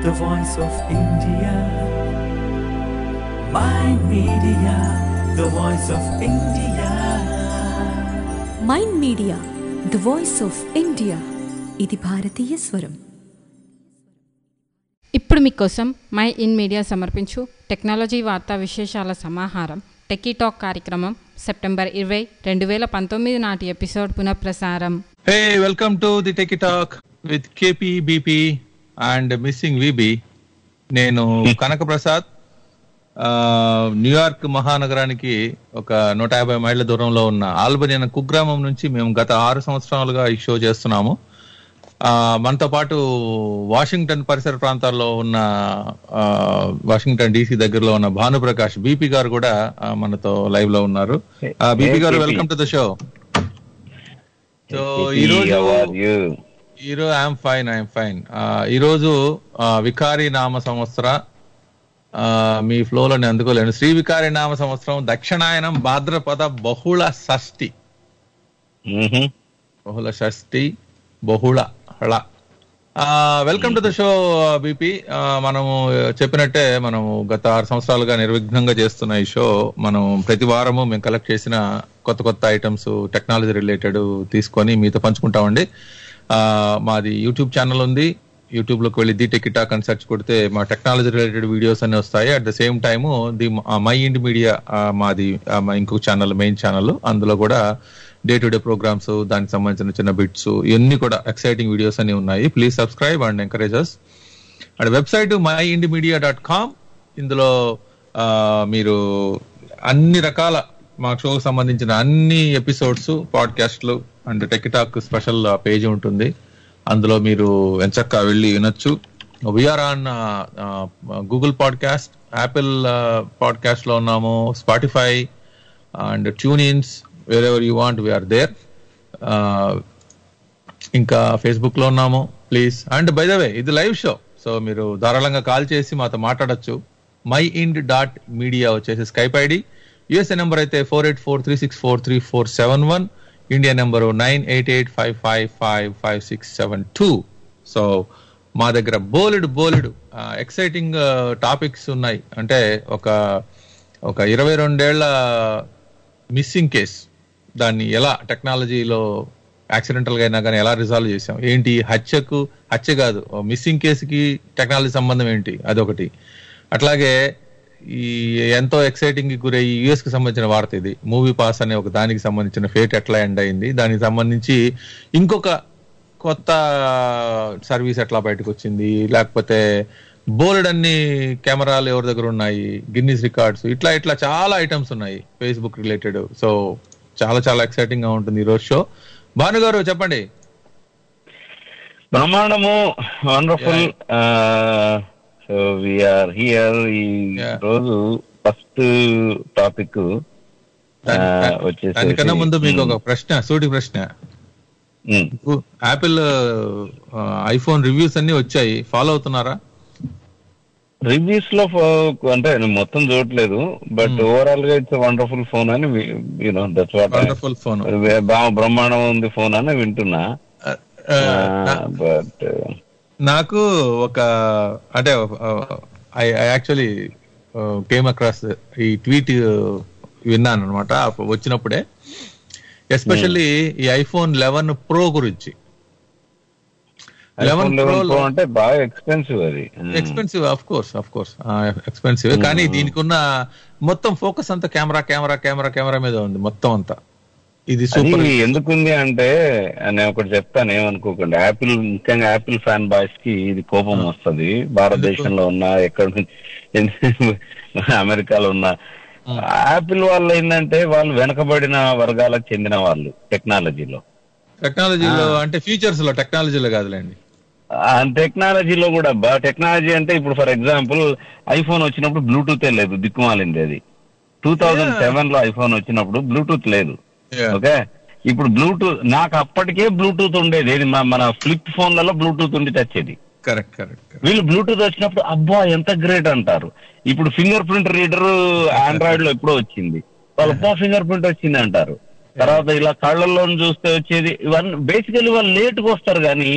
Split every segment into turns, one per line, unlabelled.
the voice of India. My media, the voice of India.
Mind media the voice of India ఇది భారతీయ స్వరం
ఇప్పుడు మీకోసం my in media సమర్పించు technology వార్తా విశేషాల సమాహారం టెకీ టాక్ కార్యక్రమం సెప్టెంబర్ ఇరవై రెండు వేల పంతొమ్మిది నాటి ఎపిసోడ్ పునఃప్రసారం
Hey, welcome to the Tech Talk with KP, BP and Missing VB. నేను కనక ప్రసాద్ ఆ, న్యూయార్క్ మహానగరానికి ఒక నూట యాభై మైళ్ళ దూరంలో ఉన్న ఆల్బనీ అనే కుగ్రామం నుంచి మేము గత ఆరు సంవత్సరాలుగా ఈ షో చేస్తున్నాము ఆ, మనతో పాటు వాషింగ్టన్ పరిసర ప్రాంతాల్లో ఉన్న ఆ, వాషింగ్టన్ డీసీ దగ్గరలో ఉన్న భానుప్రకాష్ బీపీ గారు కూడా ఆ, మనతో లైవ్ లో ఉన్నారు బీపీ గారు
KP.
Welcome to the show so
Hey,
ఈ రోజు
how are you?
ఈరోజు ఐఎమ్ ఫైన్ ఐఎమ్ ఫైన్ ఈరోజు ఆ, వికారి నామ సంవత్సర ఆ, మీ ఫ్లోలో నేను అందుకోలేను శ్రీ వికారి నామ సంవత్సరం దక్షిణాయనం భాద్రపద బహుళ షష్ఠి
Mhm.
బహుళ షష్ఠి బహుళ హళ welcome to the show BP మనము చెప్పినట్టే మనము గత ఆరు సంవత్సరాలుగా నిర్విఘ్నంగా చేస్తున్న ఈ షో మనం ప్రతి వారము మేము కలెక్ట్ చేసిన కొత్త కొత్త ఐటమ్స్ టెక్నాలజీ రిలేటెడ్ తీసుకొని మీతో పంచుకుంటామండి ఆ, మాది యూట్యూబ్ ఛానల్ ఉంది యూట్యూబ్ లోకి వెళ్ళి ది టెకిటాక్ అని సెర్చ్ కొడితే మా టెక్నాలజీ రిలేటెడ్ వీడియోస్ అన్ని వస్తాయి at the same time the Mind Media మాది ఆ, మా ఇంకొక ఛానల్ మెయిన్ ఛానల్ అందులో కూడా డే టు డే ప్రోగ్రామ్స్ దానికి సంబంధించిన చిన్న బిట్స్ ఇవన్నీ కూడా ఎక్సైటింగ్ వీడియోస్ అన్ని ఉన్నాయి please subscribe and encourage us and website Mind Media dot com ఇందులో ఆ, మీరు అన్ని రకాల మా షోకి సంబంధించిన అన్ని ఎపిసోడ్స్ పాడ్కాస్ట్లు అండ్ టెక్టాక్ స్పెషల్ పేజ్ ఉంటుంది అందులో మీరు ఎంచక్క వెళ్ళి వినొచ్చు we're on Google podcast Apple podcast లో ఉన్నాము Spotify and TuneIn wherever you want we're there ఇంకా ఫేస్బుక్ లో ఉన్నాము please and by the way ఇది లైవ్ షో సో మీరు ధారాళంగా కాల్ చేసి మాతో మాట్లాడొచ్చు మై ఇండ్ డాట్ మీడియా వచ్చేసి స్కైప్ ఐడి యుఎస్ఏ నెంబర్ అయితే four eight four three six four three four seven one India number nine eight eight five five five five six seven two so మా దగ్గర బోలెడు బోలెడు exciting topics ఉన్నాయి అంటే ఒక ఒక ఇరవై రెండేళ్ల మిస్సింగ్ కేస్ దాన్ని ఎలా టెక్నాలజీలో యాక్సిడెంటల్ గా అయినా కానీ ఎలా రిజాల్వ్ చేసాం ఏంటి హత్యకు హత్య కాదు మిస్సింగ్ కేసుకి టెక్నాలజీ సంబంధం ఏంటి అదొకటి అట్లాగే ఈ ఎంతో ఎక్సైటింగ్ కి గురై యుఎస్ కి సంబంధించిన వార్త ఇది మూవీ పాస్ అనే ఒక దానికి సంబంధించిన ఫేట్ ఎట్లా ఎండ్ అయింది దానికి సంబంధించి ఇంకొక కొత్త సర్వీస్ ఎట్లా బయటకు వచ్చింది లేకపోతే బోలెడ్ అన్ని కెమెరాలు ఎవరి దగ్గర ఉన్నాయి గిన్నీస్ రికార్డ్స్ ఇట్లా ఇట్లా చాలా ఐటమ్స్ ఉన్నాయి ఫేస్బుక్ రిలేటెడ్ సో చాలా చాలా ఎక్సైటింగ్ గా ఉంటుంది ఈ రోజు షో భాను గారు చెప్పండి
బ్రహ్మాండము వండర్ఫుల్ సో విఆర్ హియర్ ఈ
Yeah.
రోజు ఫస్ట్ టాపిక్
దాని-
వచ్చేసి
దానికన్నా ముందు మీకు ఒక ప్రశ్న సూటి ప్రశ్న యాపిల్ ఐఫోన్ రివ్యూస్ అన్ని వచ్చాయి ఫాలో అవుతున్నారా
రివ్యూస్ లో ఫో- అంటే నేను మొత్తం చూడట్లేదు బట్ ఓవరాల్ గా ఇట్స్ వండర్ఫుల్ ఫోన్ అని you know that's what
wonderful phone
బ్రహ్మాండం ఉంది ఫోన్ అని వింటున్నా బట్
నాకు ఒక అంటే ఐ యాక్చువల్లీ కేమ్ అక్రాస్ ఈ ట్వీట్ విన్నాను అనమాట వచ్చినప్పుడే ఎస్పెషల్లీ ఈ ఐఫోన్ లెవెన్ ప్రో గురించి లెవెన్ ప్రో
అంటే బాగా ఎక్స్పెన్సివ్ అది
expensive of course of course expensive కానీ దీనికి ఉన్న మొత్తం ఫోకస్ అంతా కెమెరా కెమెరా కెమెరా కెమెరా మీద ఉంది మొత్తం అంతా ఇది
అది
సూపర్
ఎందుకుంది అంటే నేను ఒకటి చెప్తాను ఏమనుకోకండి యాపిల్ ముఖ్యంగా యాపిల్ ఫ్యాన్ బాయ్స్ కి ఇది కోపం వస్తది భారతదేశంలో ఉన్న ఎక్కడ నుంచి అమెరికాలో ఉన్న యాపిల్ వాళ్ళు ఏంటంటే వాళ్ళు వెనకబడిన వర్గాలకు చెందిన వాళ్ళు టెక్నాలజీలో
టెక్నాలజీలో అంటే ఫ్యూచర్స్ లో టెక్నాలజీలో కాదులేండి
టెక్నాలజీలో కూడా బా టెక్నాలజీ అంటే ఇప్పుడు ఫర్ ఎగ్జాంపుల్ ఐఫోన్ వచ్చినప్పుడు బ్లూటూత్ లేదు దిక్కుమాలింది అది టూ థౌజండ్ సెవెన్ లో ఐఫోన్ వచ్చినప్పుడు బ్లూటూత్ లేదు
Yeah.
ఓకే ఇప్పుడు బ్లూటూత్ నాకు అప్పటికే బ్లూటూత్ ఉండేది ఏది మన- మన ఫ్లిప్ ఫోన్లలో బ్లూటూత్ ఉండి తెచ్చేది
కరెక్ట్ కరెక్ట్
వీళ్ళు బ్లూటూత్ వచ్చినప్పుడు అబ్బా ఎంత గ్రేట్ అంటారు ఇప్పుడు ఫింగర్ ప్రింట్ రీడర్ ఆండ్రాయిడ్ లో ఎప్పుడో వచ్చింది వాళ్ళు అబ్బా ఫింగర్ ప్రింట్ వచ్చింది అంటారు తర్వాత ఇలా కళ్ళల్లో చూస్తే వచ్చేది ఇవన్నీ బేసికలీ వాళ్ళు లేట్ గా వస్తారు కానీ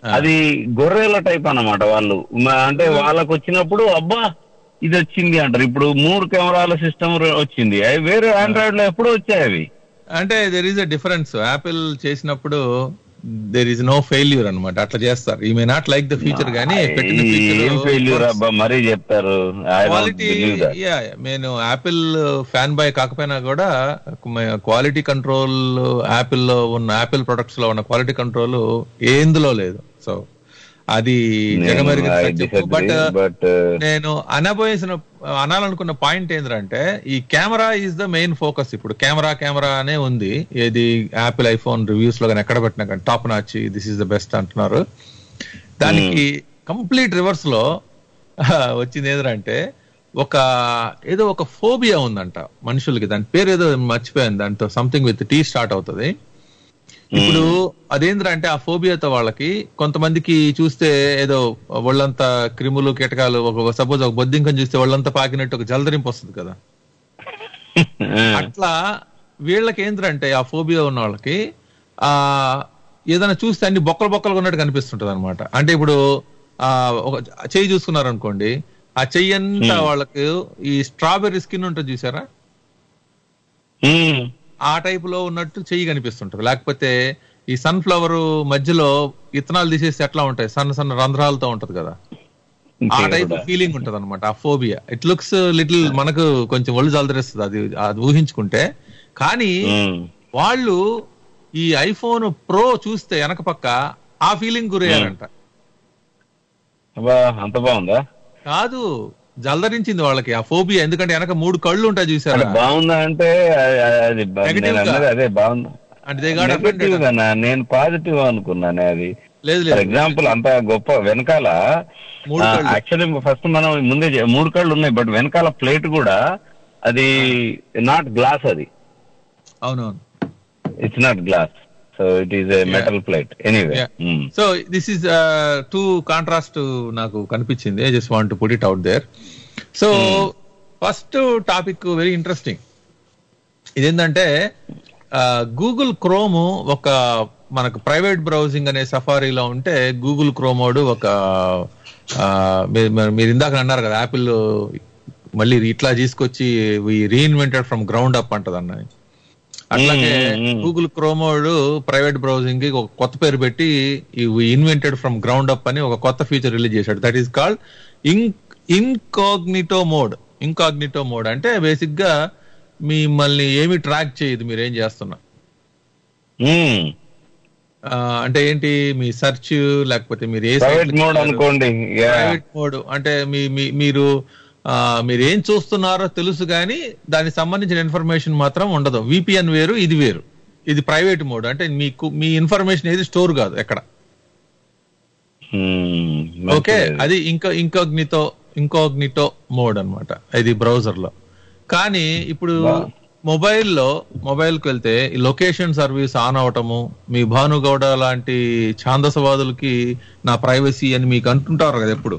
అది గొర్రెల టైప్ అన్నమాట వాళ్ళు మ- అంటే వాళ్ళకు వచ్చినప్పుడు అబ్బా ఇది వచ్చింది అంటారు ఇప్పుడు మూడు కెమెరాల సిస్టమ్ వచ్చింది అవి వేరే ఆండ్రాయిడ్ లో ఎప్పుడో వచ్చాయి అవి
అంటే there is a difference Apple చేసినప్పుడు దెర్ ఈస్ నో ఫెయిల్యూర్ అన్నమాట అట్లా చేస్తారు ఈ may not like the feature కానీ పెట్టిన
ఏం ఫెయిల్యూర్ అబ్బా మరీ చెప్తారు
క్వాలిటీ యా నేను యాపిల్ ఫ్యాన్ బాయ్ కాకపోయినా కూడా క్వాలిటీ కంట్రోల్ యాపిల్ లో ఉన్న యాపిల్ ప్రొడక్ట్స్ లో ఉన్న క్వాలిటీ కంట్రోల్ ఏందులో లేదు సో అది జగమెరిగి బట్
బట్
నేను అనబోయేసిన అనాలనుకున్న పాయింట్ ఏంటంటే ఈ camera is the main focus ఇప్పుడు కెమెరా కెమెరా అనే ఉంది ఏది యాపిల్ ఐఫోన్ రివ్యూస్ లో కానీ ఎక్కడ పెట్టినా కానీ top notch this is the best అంటున్నారు దానికి కంప్లీట్ రివర్స్ లో వచ్చింది ఏంటంటే ఒక ఏదో ఒక ఫోబియా ఉందంట మనుషులకి దాని పేరు ఏదో మర్చిపోయాను దాంతో సంథింగ్ విత్ టీ స్టార్ట్ అవుతుంది ఇప్పుడు అదేంద్రంటే ఆ ఫోబియాతో వాళ్ళకి కొంతమందికి చూస్తే ఏదో ఒళ్ళంతా క్రిములు కీటకాలు ఒక సపోజ్ ఒక బొద్దింకం చూస్తే ఒళ్ళంతా పాకినట్టు ఒక జలదరింపు వస్తుంది కదా అట్లా వీళ్ళకి ఏంటంటే ఆ ఫోబియా ఉన్న వాళ్ళకి ఆ ఏదైనా చూస్తే అన్ని బొక్కలు బొక్కలు ఉన్నట్టు కనిపిస్తుంటది అనమాట అంటే ఇప్పుడు ఆ ఒక చెయ్యి చూసుకున్నారు అనుకోండి ఆ చెయ్యి అంతా వాళ్ళకి ఈ స్ట్రాబెర్రీ స్కిన్ ఉంటుంది చూసారా ఆ టైప్ లో ఉన్నట్టు చెయ్యి కనిపిస్తుంటది లేకపోతే ఈ సన్ ఫ్లవర్ మధ్యలో ఇత్తనాలు తీసేసి ఎట్లా ఉంటాయి సన్న సన్న రంధ్రాలతో ఉంటది కదా ఆ టైప్ ఫీలింగ్ ఉంటది అనమాట ఆ ఫోబియా ఇట్ లుక్స్ లిటిల్ మనకు కొంచెం ఒళ్ళు జలదరిస్తుంది అది అది ఊహించుకుంటే కానీ వాళ్ళు ఈ ఐఫోన్ ప్రో చూస్తే వెనక పక్క ఆ ఫీలింగ్ గురయ్యారంట
అబ్బా అంత బాగుందా
కాదు జలదరించింది వాళ్ళకి ఆ ఫోబియా ఎందుకంటే వెనక మూడు కళ్ళు ఉంటాయి
అంటే
చూసారా
బాగుందా అంటే అది- అది బా-
Negative
నేను
గా.
అన్నది అదే బాగుందా
అంటే they got
నెగటివ్
offended.
గానా నేను పాజిటివ్ అనుకున్నానే అది
లేదు
ఫర్
లేదు
ఎగ్జాంపుల్ అంత గొప్ప వెనకాల
మూడు కళ్ళు.
యాక్చువల్లీ ఫస్ట్ మనం ముందే చె- మూడు కళ్ళు ఉన్నాయి బట్ వెనకాల ప్లేట్ కూడా అది నాట్ గ్లాస్ అది
అవునవును
it's not glass so it is a metal plate anyway
Yeah. So this is to contrast నాకు కనిపించింది I just want put it out there so first topic very interesting ఇదేంటంటే Google Chrome ఒక మనకు private browsing అనే సఫారీలో ఉంటే Google క్రోమోడు ఒక ఆ, మీరు మీరు- మీరు ఇందాక అన్నారు కదా యాపిల్ మళ్ళీ ఇట్లా తీసుకొచ్చి రీఇన్వెంటెడ్ ఫ్రమ్ గ్రౌండ్ అప్ అంటది అన్నది అట్లాగే గూగుల్ క్రోమోడ్ ప్రైవేట్ బ్రౌజింగ్ కి ఒక కొత్త పేరు పెట్టి ఇన్వెంటెడ్ ఫ్రమ్ గ్రౌండ్ అప్ అని ఒక కొత్త ఫీచర్ రిలీజ్ చేశాడు that is called incognito mode incognito mode అంటే బేసిక్ గా మిమ్మల్ని ఏమి ట్రాక్ చేయదు మీరు ఏం చేస్తున్నా ఆ, అంటే ఏంటి మీ సెర్చ్ లేకపోతే మీరు ఏ
ప్రైవేట్ మోడ్ అనుకోండి Yeah.
ప్రైవేట్ మోడ్ అంటే మీ మీ- మీరు ఆ, మీరు ఏం చూస్తున్నారో తెలుసు కానీ దానికి సంబంధించిన ఇన్ఫర్మేషన్ మాత్రం ఉండదు విపిఎన్ వేరు ఇది వేరు ఇది ప్రైవేట్ మోడ్ అంటే మీకు మీ ఇన్ఫర్మేషన్ ఏది స్టోర్ కాదు ఎక్కడ
Hmm.
ఓకే
మంచిది.
అది ఇంకా ఇంకోగ్నిటో ఇంకోగ్నిటో మోడ్ అన్నమాట ఇది బ్రౌజర్ లో కానీ ఇప్పుడు మొబైల్లో మొబైల్కి వెళ్తే ఈ లొకేషన్ సర్వీస్ ఆన్ అవటము మీ భానుగౌడ లాంటి ఛాందసవాదులకి నా ప్రైవసీ అని మీకు అంటుంటారు కదా ఎప్పుడు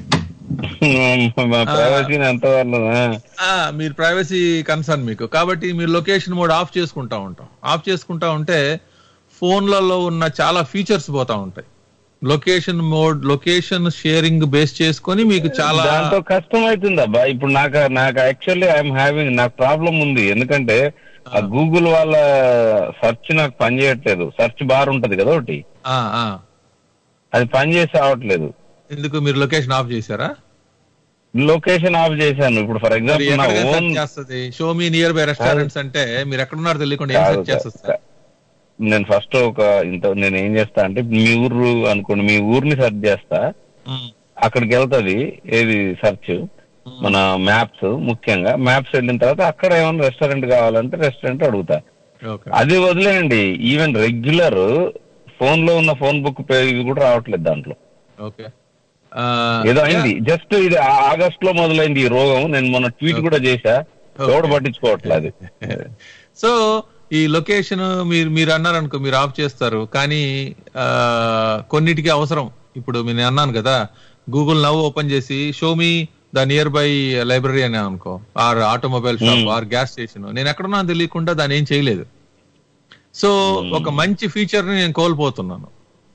మా ప్రైవసీని ఎంత వాళ్ళు
ఆ, మీరు ప్రైవసీ కన్సర్న్ మీకు కాబట్టి మీరు లొకేషన్ మోడ్ ఆఫ్ చేసుకుంటా ఉంటాం ఆఫ్ చేసుకుంటా ఉంటే ఫోన్లలో ఉన్న చాలా ఫీచర్స్ పోతా ఉంటాయి location mode location sharing base చేసుకొని మీకు చాలా
దాంతో కష్టం అవుతుంది అబ్బా ఇప్పుడు నాకు నాకు యాక్చువల్లీ ఐఎమ్ హ్యావింగ్ నాకు ప్రాబ్లం ఉంది ఎందుకంటే ఆ గూగుల్ వాళ్ళ సెర్చ్ నాకు పని చేయట్లేదు సెర్చ్ బార్ ఉంటది కదా ఒకటి
ఆ, ఆ.
అది పని చేసి రావట్లేదు
ఎందుకు మీరు లొకేషన్ ఆఫ్ చేశారా
లొకేషన్ ఆఫ్ చేశాను ఇప్పుడు ఫర్
మరి
ఎగ్జాంపుల్ నా
ఎక్కడ
ఓన్
సెర్చ్ చేస్తుంది show me nearby restaurants అంటే మీరు ఎక్కడున్నారు తెలియకుండా ఏం సెర్చ్ చేస్తుంది సార్
నేను ఫస్ట్ ఒక ఇంత నేను ఏం చేస్తా అంటే మీ ఊరు అనుకోండి మీ ఊరిని సెర్చ్ చేస్తా అక్కడికి వెళ్తది ఏది సెర్చ్ మన మ్యాప్స్ ముఖ్యంగా మ్యాప్స్ వెళ్ళిన తర్వాత అక్కడ ఏమైనా రెస్టారెంట్ కావాలంటే రెస్టారెంట్ అడుగుతా
ఓకే
అది వదిలేయండి ఈవెన్ రెగ్యులర్ ఫోన్ లో ఉన్న ఫోన్ బుక్ పేజ్ కూడా రావట్లేదు దాంట్లో
ఓకే
ఏదో అయింది జస్ట్ ఇది ఆ- ఆగస్ట్ లో మొదలైంది ఈ రోగం నేను మొన్న ట్వీట్ కూడా చేశా ఎవడు పట్టించుకోవట్లేదు అది
సో ఈ లొకేషన్ మీరు మీరు అన్నారు అనుకో మీరు ఆఫ్ చేస్తారు కానీ ఆ, కొన్నిటికి అవసరం ఇప్పుడు నేను అన్నాను కదా గూగుల్ నవ్ ఓపెన్ చేసి show me the nearby library అని అనుకో or automobile shop or gas station నేను ఎక్కడున్నా తెలియకుండా దాన్ని ఏం చేయలేదు సో ఒక మంచి ఫీచర్ ని నేను కోల్పోతున్నాను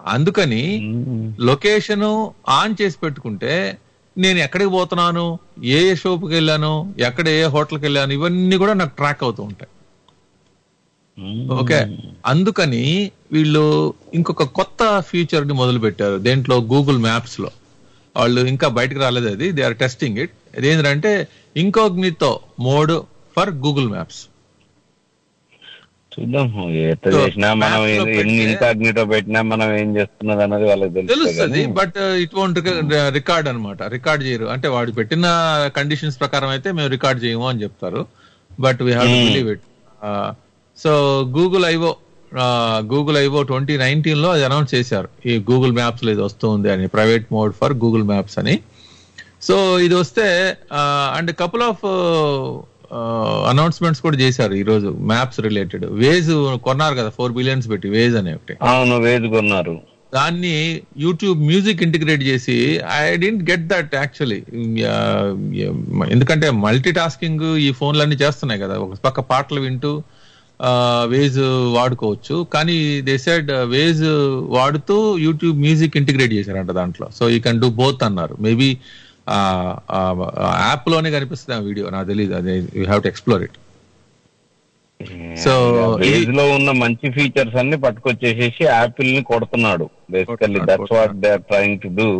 అందుకని
మ్మ్.
లొకేషన్ ఆన్ చేసి పెట్టుకుంటే నేను ఎక్కడికి పోతున్నాను ఏ ఏ షోపుకి వెళ్ళాను ఎక్కడ ఏ హోటల్కి వెళ్ళాను ఇవన్నీ కూడా నాకు ట్రాక్ అవుతూ ఉంటాయి
మ్మ్.
ఓకే అందుకని వీళ్ళు ఇంకొక కొత్త ఫీచర్ ని మొదలు పెట్టారు దేంట్లో గూగుల్ మ్యాప్స్ లో వాళ్ళు ఇంకా బయటకు రాలేదు అది దే ఆర్ టెస్టింగ్ ఇట్ అదేంటంటే incognito mode for Google Maps
చూద్దాం ఎట్లా
So,
చేసినా మనం
maps లో
ఎన్ని- ఎన్ని
పెడితే-
ఇన్కాగ్నిటో పెట్టినా మనం ఏం చేస్తున్నది అన్నది వాళ్ళకి తెలుస్తుంది
తెలుస్తుంది బట్ ఇట్ వోంట్ రికార్డ్ అన్నమాట రికార్డ్ చేయరు అంటే వాడు పెట్టిన కండిషన్స్ ప్రకారం అయితే మేము రికార్డ్ చేయము అని చెప్తారు but we have to believe it so Google IO Google IO twenty nineteen లో అది అనౌన్స్ చేశారు ఈ గూగుల్ మ్యాప్స్ లో ఇది వస్తుంది అని private mode for Google maps అని సో ఇది వస్తే అండ్ కపుల్ ఆఫ్ అనౌన్స్మెంట్స్ కూడా చేశారు ఈ రోజు మ్యాప్స్ రిలేటెడ్ వేజ్ కొన్నారు కదా ఫోర్ బిలియన్స్ పెట్టి వేజ్ అనే ఒకటి
అవును వేదుకున్నారు
దాన్ని యూట్యూబ్ మ్యూజిక్ ఇంటిగ్రేట్ చేసి I didn't get that actually ఎందుకంటే మల్టీ టాస్కింగ్ ఈ ఫోన్లన్నీ చేస్తున్నాయి కదా ఒక పక్క పాటలు వింటూ వేజ్ వాడుకోవచ్చు కానీ దే సెడ్ వేజ్ వాడుతూ యూట్యూబ్ మ్యూజిక్ ఇంటిగ్రేట్ చేశారంట దాంట్లో so you can do both అన్నారు మేబీ యాప్ లోనే కనిపిస్తుంది ఆ వీడియో నాకు తెలియదు అదే you have to explore it So,
Waze
ఇది-
లో ఉన్న మంచి ఫీచర్స్ అన్ని పట్టుకొచ్చేసేసి యాపిల్ ని కొడుతున్నాడు బేసికల్లీ
కొడుతున్నాడు,
that's what they are trying to do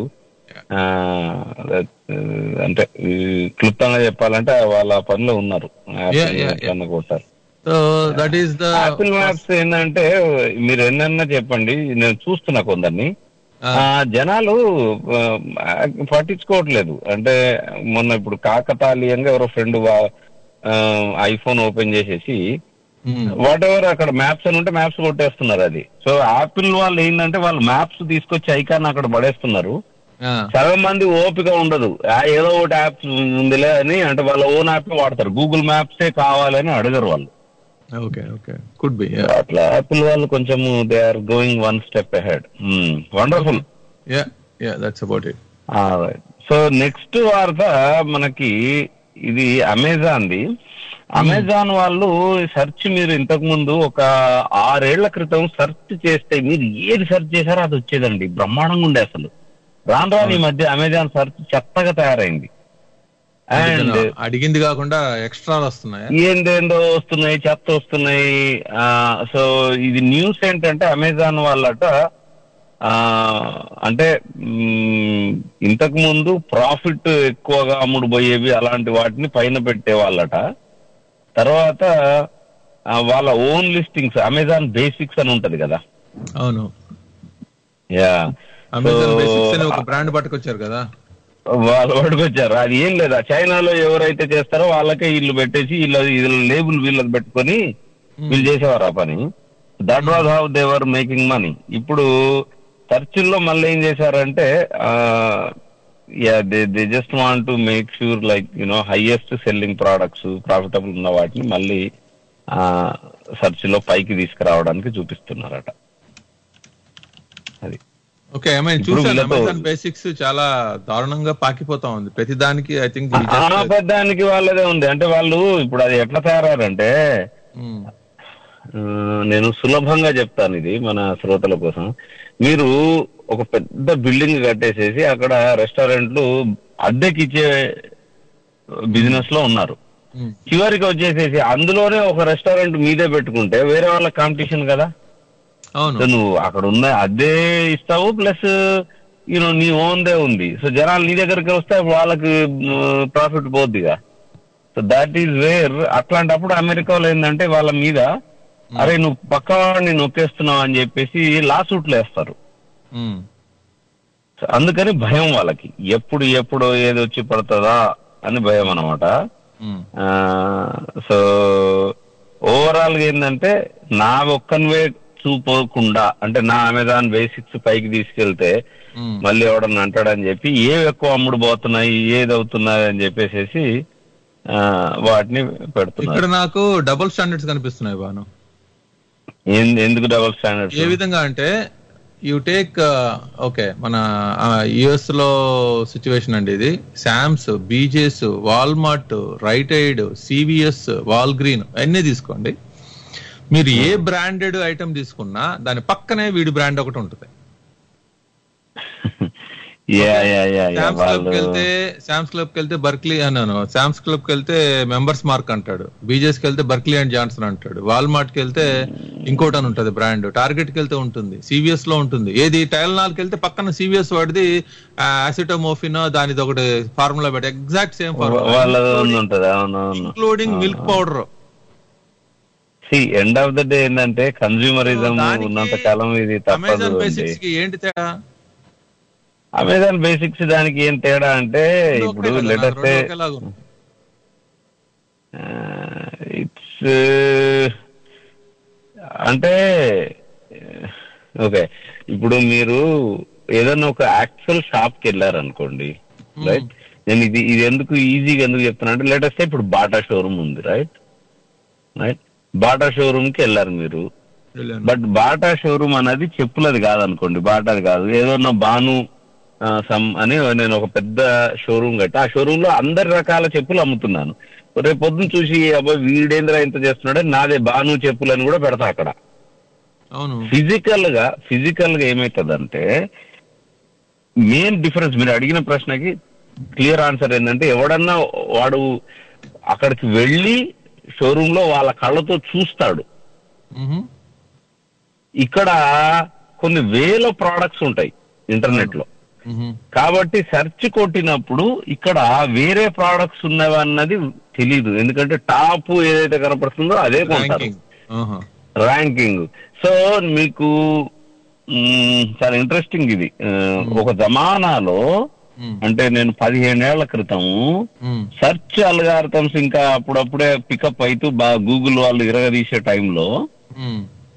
అంటే ఈ క్లుప్తంగా చెప్పాలంటే వాళ్ళ పనిలో ఉన్నారు
Yeah, yeah, yeah.
కన్నా కొట్టారు
so that is the
Apple maps ఏంటంటే మీరు ఎన్నన్నా చెప్పండి నేను చూస్తున్నా కొందరిని ఆ, జనాలు ఆ, పట్టించుకోవట్లేదు అంటే మొన్న ఇప్పుడు కాకతాళీయంగా ఎవరో ఫ్రెండ్ ఐఫోన్ ఓపెన్ చేసేసి వాట్ ఎవర్ అక్కడ మ్యాప్స్ అని ఉంటే మ్యాప్స్ కొట్టేస్తున్నారు అది సో యాపిల్ వాళ్ళు ఏంటంటే వాళ్ళు మ్యాప్స్ తీసుకొచ్చి ఐకాన్ అక్కడ పడేస్తున్నారు సగం మంది ఓపిక ఉండదు ఆ, ఏదో ఒకటి యాప్ ఉందిలే అని అంటే వాళ్ళ ఓన్ యాప్ వాడతారు గూగుల్ మ్యాప్సే కావాలని అడగరు వాళ్ళు
ఓకే ఓకే కుడ్ బి
అట్లా యాపిల్ వాళ్ళు కొంచెం they are going one step ahead wonderful
yeah yeah that's about it
so next వార్త మనకి ఇది అమెజాన్ ది అమెజాన్ వాళ్ళు సెర్చ్ మీరు ఇంతకు ముందు ఒక ఆరేళ్ల క్రితం సెర్చ్ చేస్తే మీరు ఏది సెర్చ్ చేశారో అది వచ్చేదండి బ్రహ్మాండంగా ఉండే అసలు రాను రాను ఈ మధ్య అమెజాన్ సెర్చ్ చెత్తగా తయారైంది అండ్
అడిగింది కాకుండా ఎక్స్ట్రాలు వస్తున్నాయా
ఏందేందో వస్తున్నాయి చెత్త వస్తున్నాయి ఆ, సో ఇది న్యూస్ ఏంటంటే అమెజాన్ వాళ్ళట ఆ, అంటే మ్, ఇంతకు ముందు ప్రాఫిట్ ఎక్కువగా అమ్ముడు పోయేవి అలాంటి వాటిని పైన పెట్టే వాళ్ళట తర్వాత ఆ, వాళ్ళ ఓన్ లిస్టింగ్స్ అమెజాన్ బేసిక్స్ అని ఉంటది కదా
అవును
యా
అమెజాన్ బేసిక్స్ అని ఒక బ్రాండ్ పట్టుకొచ్చారు కదా
వాళ్ళు పట్టుకొచ్చారు అది ఏం లేదా చైనాలో ఎవరైతే చేస్తారో వాళ్ళకే వీళ్ళు పెట్టేసి వీళ్ళ వీళ్ళ లేబుల్ వీళ్ళకి పెట్టుకొని వీళ్ళు చేసేవారు ఆ పని that was how they were making money ఇప్పుడు చర్చిల్లో మళ్ళీ ఏం చేశారంటే yeah they they just want to make sure like you know highest selling products profitable ఉన్న వాటిని మళ్ళీ సెర్చ్ లో పైకి తీసుకురావడానికి చూపిస్తున్నారట అది
ఓకే ఐ మీన్
ఇప్పుడు
చూసాను
వీళ్ళతో-
అమెజాన్ బేసిక్స్ చాలా దారుణంగా పాకిపోతా ఉంది ప్రతి దానికి ఐ థింక్
ఆ పెద్దానికి వాళ్ళదే ఉంది అంటే వాళ్ళు ఇప్పుడు అది ఎట్లా తయారారంటే ఆ, నేను సులభంగా చెప్తాను ఇది మన శ్రోతల కోసం మీరు ఒక పెద్ద బిల్డింగ్ కట్టేసేసి అక్కడ రెస్టారెంట్లు అద్దెకి ఇచ్చే బిజినెస్ లో ఉన్నారు చివరికి వచ్చేసేసి అందులోనే ఒక రెస్టారెంట్ మీదే పెట్టుకుంటే వేరే వాళ్ళ కాంపిటీషన్ కదా
అవును
సో నువ్వు అక్కడ ఉన్న అద్దె ఇస్తావు ప్లస్ యూనో నీ ఓన్దే ఉంది సో జనాలు నీ దగ్గరికి వస్తే వాళ్ళకి ప్రాఫిట్ పోద్దిగా సో దాట్ ఈస్ వేర్ అట్లాంటప్పుడు అమెరికాలో ఏంటంటే వాళ్ళ మీద అరే నువ్వు పక్క వాడిని నొక్కేస్తున్నావు అని చెప్పేసి లాసూట్లు వేస్తారు
మ్మ్.
సో అందుకని భయం వాళ్ళకి ఎప్పుడు ఎప్పుడు ఏది వచ్చి పడుతుందా అని భయం అనమాట
మ్మ్.
సో ఓవరాల్ గా ఏంటంటే నా ఒక్కనివే చూపోకుండా అంటే నా అమెజాన్ బేసిక్స్ పైకి తీసుకెళ్తే
మ్మ్.
మళ్ళీ ఎవడన్నా అంటాడని చెప్పి ఏవి ఎక్కువ అమ్ముడు పోతున్నాయి ఏది అవుతున్నాయి అని చెప్పేసి ఆ, వాటిని
ఇక్కడ
పెడుతున్నారు
నాకు డబుల్ స్టాండర్డ్స్ కనిపిస్తున్నాయి బాను
ఏం- ఎందుకు డబుల్ స్టాండర్డ్స్
ఏ విధంగా అంటే యు టేక్ ఓకే మన యుఎస్ లో సిచ్యువేషన్ అండి ఇది Sam's BJ's Walmart Rite Aid CVS Walgreen అన్నీ తీసుకోండి మీరు ఏ బ్రాండెడ్ ఐటమ్ తీసుకున్నా దాని పక్కనే వీడి బ్రాండ్ ఒకటి ఉంటుంది
yeah yeah yeah yeah
Sam's club
వాళ్ళు
కి వెళ్తే శామ్స్ క్లబ్ కి వెళ్తే బర్క్లీ అన్నాను శామ్స్ క్లబ్ కి వెళ్తే మెంబర్స్ మార్క్ అంటాడు బీజేస్ కి వెళ్తే బర్క్లీ అండ్ జాన్సన్ అంటాడు వాల్మార్ట్ కి వెళ్తే ఇంకోటి అని ఉంటుంది బ్రాండ్ టార్గెట్ కి వెళ్తే ఉంటుంది సివిఎస్ లో ఉంటుంది ఏది టైల్నాల్ కి వెళ్తే పక్కన సివిఎస్ వాడిది ఆసిటోమోఫిన్ దానిది ఒకటి ఫార్ములా పెట్టి ఎగ్జాక్ట్ సేమ్
వాళ్ళది
ఫార్ములా
ఉంటది అవునవును
ఇంక్లూడింగ్ మిల్క్ పౌడర్
సి ఎండ్ ఆఫ్ ద డే ఏంటంటే కన్స్యూమరిజం ఉన్నంత కాలం ఇది తప్పదు
అమెజాన్
అండి
బేసిక్స్ కి ఏంటి తేడా
అమెజాన్ బేసిక్స్ దానికి ఏం తేడా అంటే
రెండు
ఇప్పుడు
ఒకే కదా,
లెటర్స్
రెండు ఒకేలాగా ఉన్నాయి.
ఇట్స్ అంటే ఓకే ఇప్పుడు మీరు ఏదైనా ఒక యాక్చువల్ షాప్ కి వెళ్ళారనుకోండి రైట్ నేను ఇది ఇది ఎందుకు ఈజీగా ఎందుకు చెప్తున్నా అంటే లేటెస్ట్ ఇప్పుడు Bata showroom right right Bata బాటా షోరూమ్ కి వెళ్ళారు మీరు
వెళ్ళాను.
బట్ బాటా షోరూమ్ అనేది చెప్పులది కాదనుకోండి బాటాది కాదు ఏదో నా బాను ఆ, సమ్ అని నేను ఒక పెద్ద షోరూమ్ కట్టి ఆ షోరూమ్ లో అందరి రకాల చెప్పులు అమ్ముతున్నాను రేపు పొద్దున్న చూసి అబ్బాయి వీడేంద్ర ఇంత చేస్తున్నాడే నాదే బాను చెప్పులు అని కూడా పెడతా అక్కడ
అవును
ఫిజికల్ గా ఫిజికల్ గా ఏమైతుందంటే మెయిన్ డిఫరెన్స్ మీరు అడిగిన ప్రశ్నకి క్లియర్ ఆన్సర్ ఏంటంటే ఎవడన్నా వాడు అక్కడికి వెళ్ళి షోరూమ్ లో వాళ్ళ కళ్ళతో చూస్తాడు
మ్హూ.
ఇక్కడ కొన్ని వేల ప్రోడక్ట్స్ ఉంటాయి ఇంటర్నెట్ లో
మ్హూ.
కాబట్టి సెర్చ్ కొట్టినప్పుడు ఇక్కడ వేరే ప్రోడక్ట్స్ ఉన్నవి అన్నది తెలీదు ఎందుకంటే టాప్ ఏదైతే కనపడుతుందో అదే కొంటారు
ర్యాంకింగ్ ఆహా.
ర్యాంకింగ్ సో మీకు మ్, చాలా ఇంట్రెస్టింగ్ ఇది ఆ, ఒక జమానాలో
మ్.
అంటే నేను పదిహేనేళ్ల క్రితము
మ్.
సెర్చ్ అల్గారిథమ్స్ ఇంకా అప్పుడప్పుడే పికప్ అవుతూ బాగా గూగుల్ వాళ్ళు ఇరగదీసే టైంలో
మ్.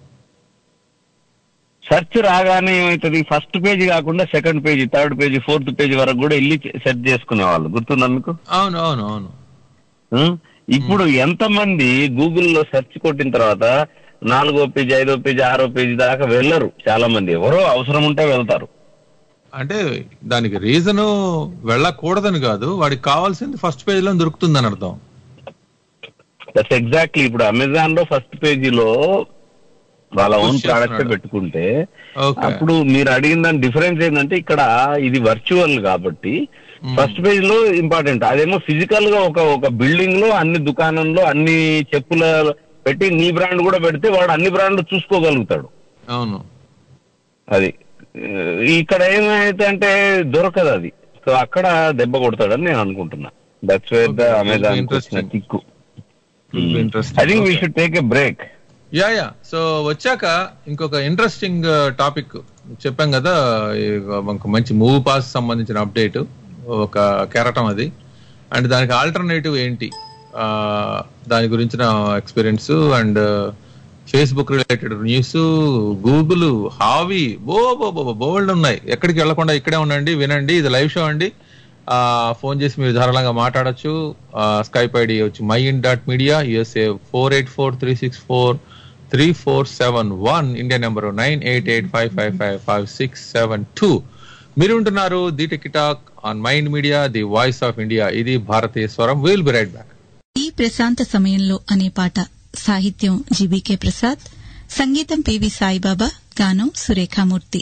సెర్చ్ రాగానే ఏమవుతుంది ఫస్ట్ పేజీ కాకుండా second page third page fourth page వరకు కూడా వెళ్ళి సెర్చ్ చేసుకునే వాళ్ళు గుర్తుందా మీకు
అవును అవును అవును
ఉం? ఇప్పుడు ఎంతమంది గూగుల్లో సెర్చ్ కొట్టిన తర్వాత నాలుగో పేజీ ఐదో పేజీ ఆరో పేజీ దాకా వెళ్ళరు చాలా మంది ఎవరో అవసరం ఉంటే వెళ్తారు
అంటే దానికి రీజన్ వెళ్ళకూడదని కాదు వాడికి కావాల్సింది ఫస్ట్ పేజ్ లో దొరుకుతుందని అర్థం
దట్స్ ఎగ్జాక్ట్లీ ఇప్పుడు అమెజాన్ లో ఫస్ట్ పేజీలో వాళ్ళ ఓన్
Push
ప్రోడక్ట్
చేస్తున్నాడు.
పెట్టుకుంటే
ఓకే
అప్పుడు మీరు అడిగిన దాని డిఫరెన్స్ ఏంటంటే ఇక్కడ ఇది వర్చువల్ కాబట్టి ఫస్ట్ పేజ్ లో ఇంపార్టెంట్ అదేమో ఫిజికల్ గా ఒక ఒక బిల్డింగ్ లో అన్ని దుకాణంలో అన్ని చెప్పుల పెట్టి నీ బ్రాండ్ కూడా పెడితే వాడు అన్ని బ్రాండ్లు చూసుకోగలుగుతాడు
అవును
అది ఆ, ఇక్కడ ఏమైతే అంటే దొరకదు అది సో అక్కడ దెబ్బ కొడతాడని నేను అనుకుంటున్నా that's where the
Okay,
Amazon
interesting.
Kick
Will be interesting.
I think we
Okay.
Should take a break
yeah yeah so వచ్చాక ఇంకొక ఇంట్రెస్టింగ్ టాపిక్ చెప్పాం కదా ఈ ఒక మంచి మూవ్ పాస్ సంబంధించిన అప్డేట్ ఒక కెరటం అది అండ్ దానికి ఆల్టర్నేటివ్ ఏంటి ఆ, దాని గురించిన experience and Facebook related news Google హావి బో బో బో బోల్డ్ ఉన్నాయి ఎక్కడికి వెళ్లకుండా ఇక్కడే ఉండండి వినండి ఇది లైవ్ షో అండి ఆ ఫోన్ చేసి మీరు ధారాళంగా మాట్లాడొచ్చు స్కైప్ ఐడి వచ్చి my in dot media USA four eight four three six four three four seven one India number nine eight eight five five five five six seven two మీరు ఉంటున్నారు the tech talk on mind media the voice of India ఇది భారతీయ స్వరం will be right back
ఈ ప్రశాంత సమయంలో అనే పాట సాహిత్యం జీబీకే ప్రసాద్ సంగీతం పివి సాయిబాబా గానం సురేఖామూర్తి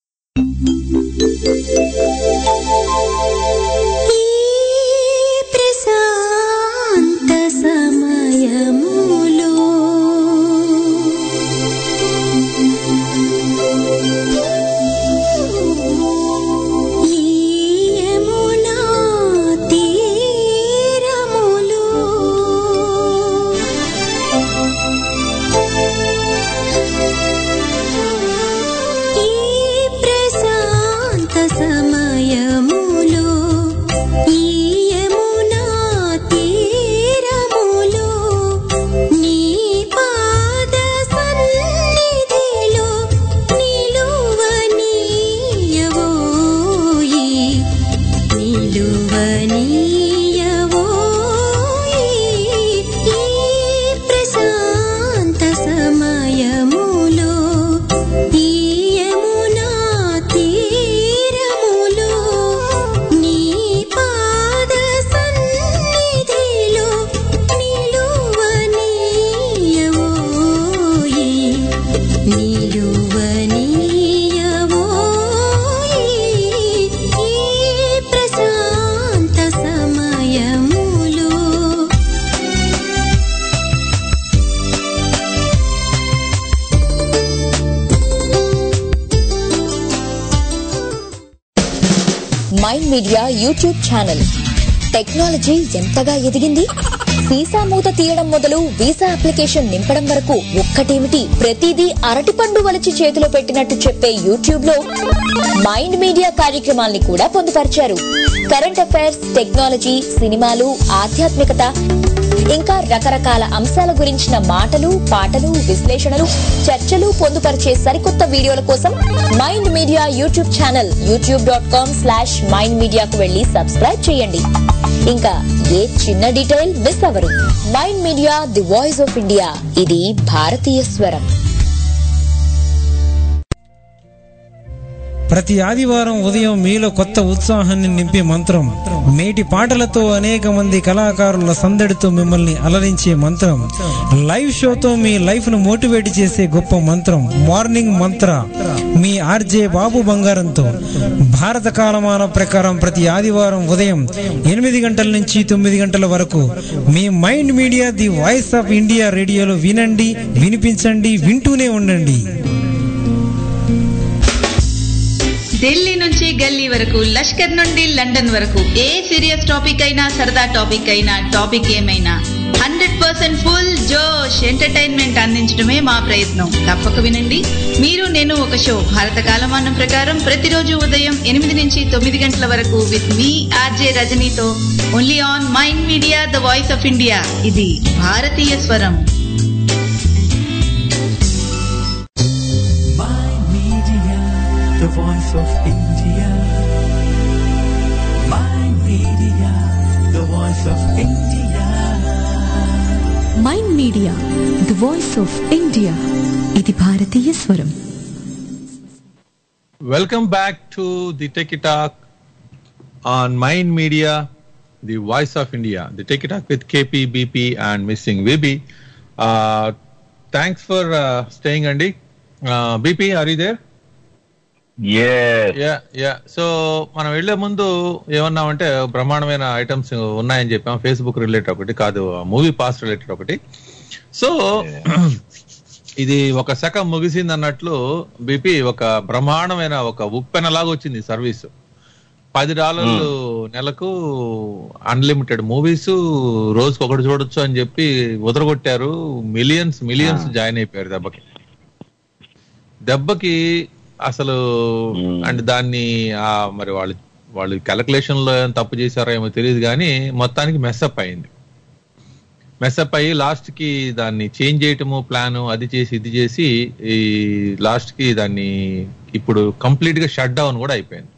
ప్రశాంత సమయములో ఈ యమునా తీరములో ఈ ప్రశాంత
Mind Media YouTube channel technology ఎంతగా ఎదిగింది వీసా మూత తీయడం మొదలు వీసా అప్లికేషన్ నింపడం వరకు ఒక్కటేమిటి ప్రతిదీ అరటిపండు వలచి చేతిలో పెట్టినట్టు చెప్పే యూట్యూబ్ లో మైండ్ మీడియా కార్యక్రమాల్ని కూడా పొందుపరిచారు కరెంట్ అఫైర్స్ టెక్నాలజీ సినిమాలు ఆధ్యాత్మికత ఇంకా రకరకాల అంశాల గురించిన మాటలు పాటలు విశ్లేషణలు చర్చలు పొందుపరిచే సరికొత్త వీడియోల కోసం Mind Media YouTube channel YouTube dot com slash Mind మీడియాకు వెళ్లి సబ్స్క్రైబ్ చేయండి ఇంకా ఏ చిన్న డీటెయిల్ మిస్ అవరు Mind media the voice of India ఇది భారతీయ స్వరం
ప్రతి ఆదివారం ఉదయం మీలో కొత్త ఉత్సాహాన్ని నింపే మంత్రం మేటి పాటలతో అనేక మంది కళాకారుల సందడితో మిమ్మల్ని అలరించే మంత్రం లైవ్ షోతో మీ లైఫ్ ను మోటివేట్ చేసే గొప్ప మంత్రం మార్నింగ్ మంత్ర మీ ఆర్జే బాబు బంగారంతో భారత కాలమాన ప్రకారం ప్రతి ఆదివారం ఉదయం ఎనిమిది గంటల నుంచి తొమ్మిది గంటల వరకు మీ Mind media the voice of India రేడియోలో వినండి వినిపించండి వింటూనే ఉండండి
ఢిల్లీ నుంచి గల్లీ వరకు లష్కర్ నుండి లండన్ వరకు ఏ సీరియస్ టాపిక్ అయినా సరదా టాపిక్ అయినా టాపిక్ ఏమైనా హండ్రెడ్ పర్సెంట్ ఫుల్ జోష్ ఎంటర్టైన్మెంట్ అందించడమే మా ప్రయత్నం తప్పక వినండి మీరు నేను ఒక షో భారత కాలమానం ప్రకారం ప్రతిరోజు ఉదయం ఎనిమిది నుంచి తొమ్మిది గంటల వరకు విత్ మీ ఆర్జే రజనీతో only on mind media the voice of India ఇది భారతీయ స్వరం
Mind Media, the voice of India. Mind Media, the voice of India.
Mind media the voice of India ఇది భారతీయ స్వరం
Welcome back to the Tech Talk on Mind Media, the voice of India. The Tech Talk with KP, BP, and Missing VB. Uh, thanks for uh, staying, Andy. Uh, BP, are you there?
Yes.
Yeah yeah so మనం వెళ్లే ముందు ఏమన్నామంటే బ్రహ్మాండమైన items ఉన్నాయని చెప్పాం Facebook related ఒకటి కాదు MoviePass related ఒకటి so ఇది ఒక శకం ముగిసింది అన్నట్లు బీపీ ఒక బ్రహ్మాండమైన ఒక ఉప్పెనలాగా వచ్చింది సర్వీస్ పది డాలర్లు నెలకు అన్లిమిటెడ్ మూవీస్ రోజుకి ఒకటి చూడొచ్చు అని చెప్పి ఉదరగొట్టారు మిలియన్స్ మిలియన్స్ జాయిన్ అయిపోయారు దెబ్బకి దెబ్బకి అసలు అండ్ దాన్ని ఆ మరి వాళ్ళు వాళ్ళు క్యాలిక్యులేషన్ లో ఏం తప్పు చేశారో ఏమో తెలియదు కానీ మొత్తానికి మెస్అప్ అయింది మెస్అప్ అయ్యి లాస్ట్ కి దాన్ని చేంజ్ చేయటము ప్లాన్ అది చేసి ఇది చేసి ఈ లాస్ట్ కి దాన్ని ఇప్పుడు కంప్లీట్ గా షట్ డౌన్ కూడా అయిపోయింది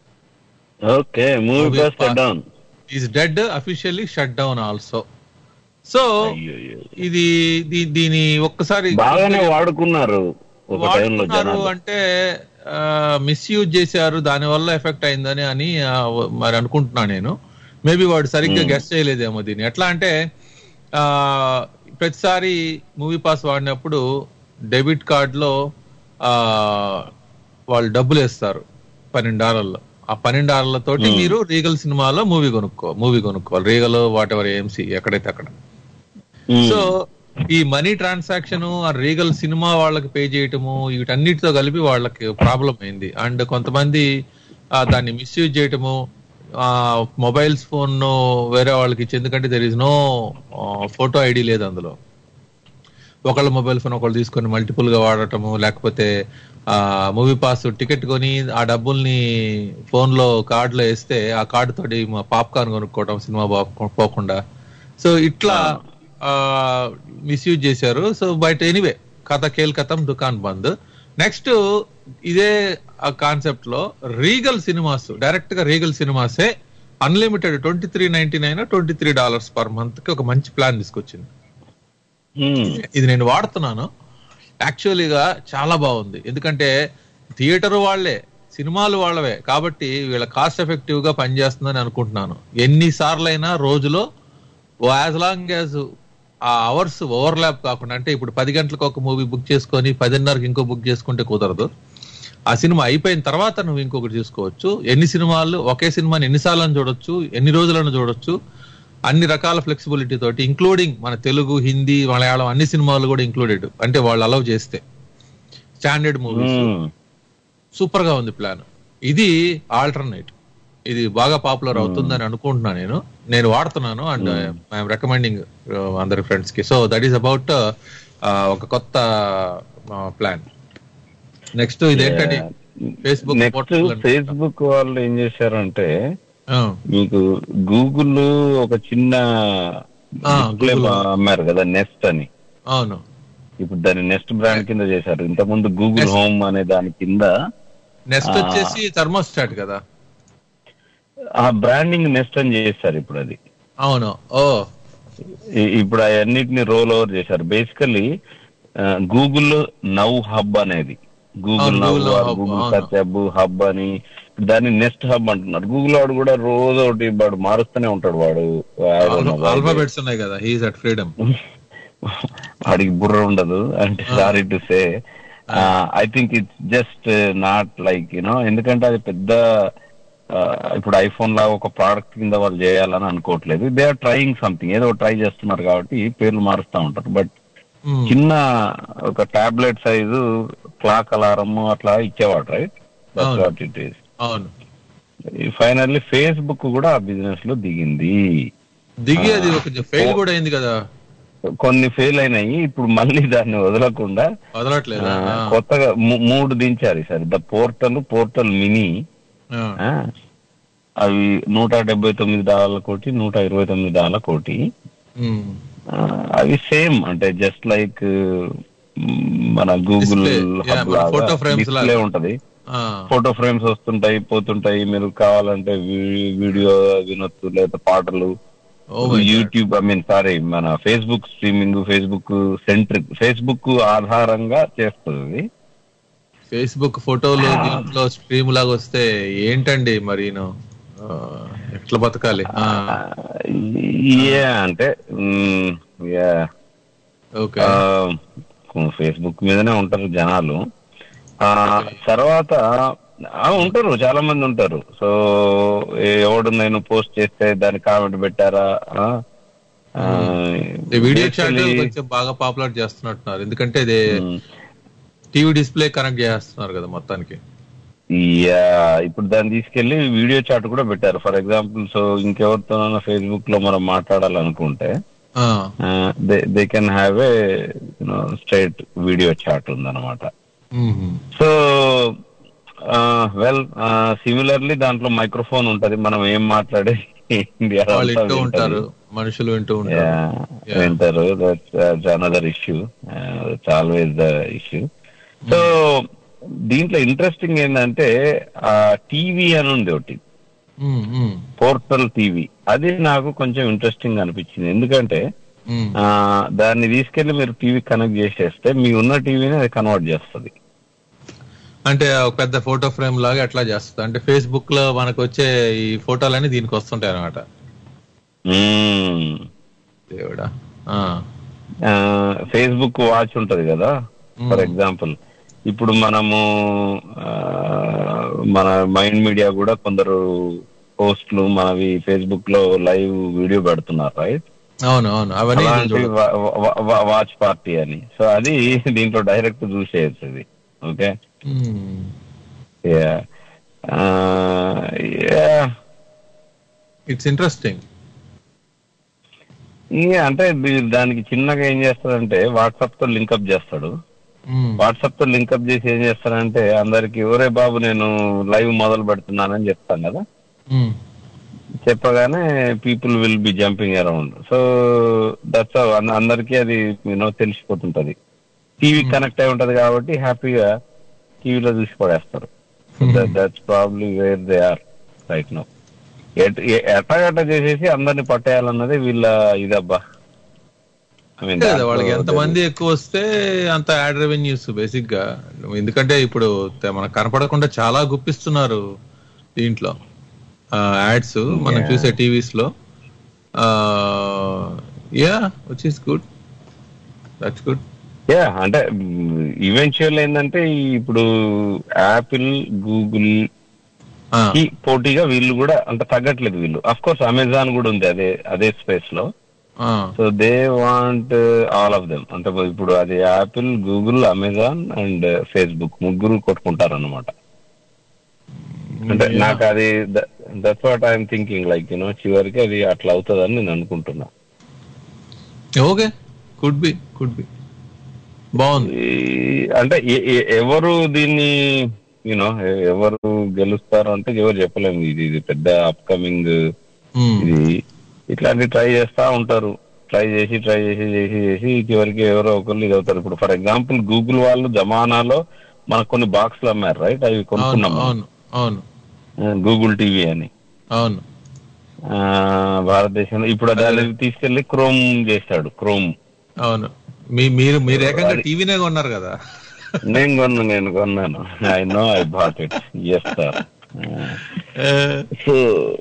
okay MoviePass down
is dead officially shut down also so ఇది దీ- దీని ఒక్కసారి
బాగానే వాడుకున్నారు ఒక టైంలో
వాడుతున్నారు
జనాలు
అంటే మిస్యూజ్ చేశారు దాని వల్ల ఎఫెక్ట్ అయిందని అని ఆ, వ- మరి అనుకుంటున్నా నేను మేబీ వాడు సరిగ్గా
Hmm.
గెస్ట్ చేయలేదేమో దీన్ని ఎట్లా అంటే ఆ ప్రతిసారి మూవీ పాస్ వాడినప్పుడు డెబిట్ కార్డ్ లో ఆ వాళ్ళు డబ్బులు వేస్తారు పన్నెండు డాలర్లు ఆ పన్నెండు డాలర్లతోటి
Hmm.
మీరు రీగల్ సినిమాలో మూవీ కొనుక్కో మూవీ కొనుక్కోవాలి రీగల్ వాట్ ఎవర్ ఏఎంసీ ఎక్కడైతే అక్కడ సో ఈ మనీ ట్రాన్సాక్షన్ ఆ రీగల్ సినిమా వాళ్ళకి పే చేయటము వీటన్నిటితో కలిపి వాళ్ళకి ప్రాబ్లం అయింది అండ్ కొంతమంది ఆ, దాన్ని మిస్యూజ్ చేయటము మొబైల్స్ ఫోన్ వేరే వాళ్ళకి ఇచ్చి ఎందుకంటే there is no photo ID లేదు అందులో ఒకళ్ళ మొబైల్ ఫోన్ ఒకళ్ళు తీసుకొని మల్టిపుల్ గా వాడటము లేకపోతే ఆ మూవీ పాస్ టికెట్ కొని ఆ డబ్బుల్ని ఫోన్ లో కార్డ్ లో వేస్తే ఆ కార్డు తోటి పాప్కార్న్ కొనుక్కోవడం సినిమా బా- పోకుండా సో ఇట్లా మిస్యూజ్ చేశారు సో బట్ ఎనీవే కథ కేల్ కథం దుకాన్ బంద్ నెక్స్ట్ ఇదే కాన్సెప్ట్ లో రీగల్ సినిమాస్ డైరెక్ట్ గా రీగల్ సినిమాసే unlimited twenty three ninety nine twenty three dollars per month కి ఒక మంచి ప్లాన్ తీసుకొచ్చింది ఇది నేను వాడుతున్నాను యాక్చువల్లీగా చాలా బాగుంది ఎందుకంటే థియేటర్ వాళ్ళే సినిమాలు వాళ్ళవే కాబట్టి వీళ్ళ కాస్ట్ ఎఫెక్టివ్ గా పనిచేస్తుందని అనుకుంటున్నాను ఎన్నిసార్లు అయినా రోజులో యాజ్ లాంగ్ యాజ్ ఆ అవర్స్ ఓవర్లాప్ కాకుండా అంటే ఇప్పుడు పది గంటలకు ఒక మూవీ బుక్ చేసుకొని పదిన్నరకి ఇంకో బుక్ చేసుకుంటే కుదరదు ఆ సినిమా అయిపోయిన తర్వాత నువ్వు ఇంకొకటి చూసుకోవచ్చు ఎన్ని సినిమాలు ఒకే సినిమాని ఎన్నిసార్లు చూడొచ్చు ఎన్ని రోజులను చూడొచ్చు అన్ని రకాల ఫ్లెక్సిబిలిటీ తోటి ఇంక్లూడింగ్ మన తెలుగు హిందీ మలయాళం అన్ని సినిమాలు కూడా ఇంక్లూడెడ్ అంటే వాళ్ళు అలౌ చేస్తే స్టాండర్డ్ మూవీస్ సూపర్ గా ఉంది ప్లాన్ ఇది ఆల్టర్నేట్ ఇది బాగా పాపులర్ అవుతుందని అనుకుంటున్నాను నేను నేను వాడుతున్నాను అండ్ ఐఎమ్ రికమెండింగ్ అందరి ఫ్రెండ్స్ కి సో దట్ ఈస్ అబౌట్ ఒక కొత్త ప్లాన్ నెక్స్ట్ ఇదేంటండి ఫేస్బుక్
నెక్స్ట్ ఫేస్బుక్ వాళ్ళు ఏం చేశారంటే మీకు గూగుల్ ఒక చిన్న
ఆ,
display
Google.
అమ్మారు కదా నెస్ట్ అని
అవును
ఇప్పుడు దాన్ని నెస్ట్ బ్రాండ్ కింద చేశారు ఇంతకుముందు గూగుల్
Nest.
హోమ్ అనే దాని కింద
నెక్స్ట్
ఆ.
వచ్చేసి థర్మోస్టాట్ కదా
ఆ బ్రాండింగ్ నెస్ట్ అని చేశారు ఇప్పుడు అది
అవును ఓ
ఇ- ఇప్పుడు అవన్నిటిని రోల్ ఓవర్ చేశారు బేసికలీ గూగుల్ నవ్ హబ్ అనేది గూగుల్
అవును,
నవ్
Google Hub,
గూగుల్
అవును.
సర్చ్ హబ్ హబ్ అని దాన్ని నెస్ట్ హబ్ అంటున్నారు గూగుల్ వాడు కూడా రోజు ఒకటి వాడు మారుస్తూనే ఉంటాడు వాడు I don't know why.
Alphabets ఉన్నాయి కదా హీస్ అట్ ఫ్రీడమ్
వాడికి బుర్ర ఉండదు అంటే sorry to say I think it's just not like you know ఎందుకంటే అది పెద్ద uh, ఇప్పుడు ఐఫోన్ లాగా ఒక ప్రోడక్ట్ కింద వాళ్ళు చేయాలని అనుకోవట్లేదు దే ఆర్ ట్రయింగ్ సంథింగ్ ఏదో ట్రై చేస్తున్నారు కాబట్టి పేర్లు మారుస్తూ ఉంటారు బట్ చిన్న ఒక టాబ్లెట్ సైజు క్లాక్ అలారం అట్లా ఇచ్చేవాడు రైట్
అవును.
వాట్ ఇట్ ఈస్
అవును
ఫైనల్లీ ఫేస్బుక్ కూడా ఆ బిజినెస్ లో దిగింది
దిగి అది ఒక ఫెయిల్ కూడా అయింది కదా
కొన్ని ఫెయిల్ అయినాయి ఇప్పుడు మళ్ళీ దాన్ని వదలకుండా
వదలట్లేదా
ఆ, కొత్తగా మూ- మూడు దించారు ఈసారి ద పోర్టల్ పోర్టల్ మినీ ఆ, అవి నూట డెబ్బై తొమ్మిది డాలర్ల కోటి నూట ఇరవై తొమ్మిది డాలర్ల కోటి ఆ, అవి సేమ్ అంటే జస్ట్ లైక్ మన గూగుల్
Display, yeah, మన photo frames
డిస్ప్లే
లాగా.
ఉంటది ఫోటో ఫ్రేమ్స్ వస్తుంటాయి పోతుంటాయి మీరు కావాలంటే వీ- వీడియో వినొచ్చు లేదా పాటలు
Oh my God.
YouTube I mean sorry మన Facebook streaming Facebook centric Facebook ఆధారంగా చేస్తుంది
ఫేస్బుక్ ఫోటోలు దీంట్లో స్ట్రీమ్ లాగా వస్తే ఏంటండి మరి ఎట్లా బతకాలి ఆ,
ఏ అంటే యా
ఓకే
ఫేస్బుక్ మీదనే ఉంటారు జనాలు ఆ తర్వాత ఆ, ఉంటారు చాలా మంది ఉంటారు సో ఎవడు నేను పోస్ట్ చేస్తే దాని కామెంట్ పెట్టారా ఆ, ఆ,
వీడియో చాట్
basically-
కొంచెం బాగా పాపులర్ చేస్తున్నట్టున్నారు ఎందుకంటే ఇది టీవీ డిస్ప్లే కనెక్ట్ చేస్తున్నారు కదా మొత్తానికి
యా ఇప్పుడు దాన్ని తీసుకెళ్లి వీడియో చాట్ కూడా పెట్టారు ఫర్ ఎగ్జాంపుల్ సో ఇంకెవరితోనైనా ఫేస్బుక్ లో మనం మాట్లాడాలనుకుంటే
ఆ,
they can have a straight video chat ఉందన్నమాట
మ్మ్.
సో వెల్ సిమిలర్లీ దాంట్లో మైక్రోఫోన్ ఉంటది మనం ఏం మాట్లాడే
వాళ్ళు వింటూ ఉంటారు మనుషులు వింటూ ఉంటారు Yeah.
వింటారు that's another issue that's always the issue so దీంట్లో ఇంట్రెస్టింగ్ ఏంటంటే ఆ టీవీ అని ఉంది ఒకటి
మ్మ్, మ్మ్,
పోర్టల్ టీవీ అది నాకు కొంచెం ఇంట్రెస్టింగ్ అనిపించింది ఎందుకంటే
మ్మ్.
ఆ, దాన్ని తీసుకెళ్లి మీరు టీవీ కనెక్ట్ చేసేస్తే మీ ఉన్న టీవీని అది కన్వర్ట్ చేస్తుంది
అంటే ఒక పెద్ద ఫోటో ఫ్రేమ్ లాగా ఎట్లా చేస్తుంది అంటే ఫేస్బుక్ లో మనకు వచ్చే ఈ ఫోటోలన్నీ దీనికి వస్తుంటాయి అనమాట దేవుడా ఆ,
ఫేస్బుక్ వాచ్ ఉంటది కదా ఫర్ ఎగ్జాంపుల్ ఇప్పుడు మనము ఆ, మన మైండ్ మీడియా కూడా కొందరు పోస్ట్లు మనవి ఫేస్బుక్ లో లైవ్ వీడియో పెడుతున్నారు రైట్
అవును అవును అవన్నీ ఇది
అలాంటి
చూడు.
వా- వా- వా- వాచ్ పార్టీ అని సో అది దీంట్లో డైరెక్ట్ చూసేయచ్చు ఇది ఓకే
మ్మ్.
యా యా
ఇట్స్ ఇంట్రెస్టింగ్
ఇంకా అంటే దీ- దానికి చిన్నగా ఏం చేస్తాడంటే వాట్సాప్ తో లింకప్ చేస్తాడు వాట్సాప్ తో లింకప్ చేసి ఏం చేస్తాడంటే అందరికి ఒరే బాబు నేను లైవ్ మొదలు పెడుతున్నానని చెప్తాను కదా చెప్పగానే people will be jumping around so that's అందరికీ అది యూనో తెలిసిపోతుంటది టీవీ కనెక్ట్ అయి ఉంటది కాబట్టి హ్యాపీగా టీవీలో చూసి పడేస్తారు that's probably where they are right now ఎట్టగట్ట చేసేసి అందరిని పట్టేయాలన్నది వీళ్ళ ఇదబ్బా I mean,
అంతే కదా
దాంట్లో
వాళ్ళకి ఎంత మంది ఎక్కువ వస్తే అంత యాడ్ రెవెన్యూస్ బేసిక్ గా ఎందుకంటే ఇప్పుడు త- మనకు కనపడకుండా చాలా గుప్పిస్తున్నారు దీంట్లో యాడ్స్ మనం
Yeah.
చూసే టీవీస్ లో yeah which is good that's good
yeah అంటే ఈవెన్చువల్ ఏంటంటే ఈ ఇప్పుడు యాపిల్ గూగుల్ కి పోటీగా వీళ్ళు కూడా అంత తగ్గట్లేదు వీళ్ళు అఫ్ కోర్స్ అమెజాన్ కూడా ఉంది అదే అదే స్పేస్ లో so they want all of them అంటే ఇప్పుడు అది Apple Google Amazon and Facebook ముగ్గురు కొట్టుకుంటారు అనమాట అంటే నాకు అది that's what I'm thinking like you know చివరికి అది అట్లా అవుతుందని నేను అనుకుంటున్నా
okay could be could be బాగుంది
ఈ- అంటే ఎ- ఎ- ఎవరు దీన్ని యూనో ఎవరు గెలుస్తారు అంటే ఎవరు చెప్పలేము ఇది ఇది పెద్ద అప్కమింగ్
Hmm.
ఇది ఇట్లాంటి ట్రై చేస్తా ఉంటారు ట్రై చేసి ట్రై చేసి చేసి చేసి చివరికి ఎవరో ఒకరు ఇది అవుతారు ఇప్పుడు ఫర్ ఎగ్జాంపుల్ గూగుల్ వాళ్ళు జమానాలో మనకు కొన్ని బాక్స్లు అమ్మారు రైట్ అవి
అవును
కొనుక్కున్నాం
అవును అవును
గూగుల్ టీవీ అని
అవును
ఆ, భారతదేశంలో ఇప్పుడు దాన్ని తీసుకెళ్లి క్రోమ్ చేశాడు క్రోమ్
అవును మీ మీరు మీరు ఏకంగా టీవీనే కొన్నారు కదా
నేను కొన్నా నేను కొన్నాను I know I bought it yes sir so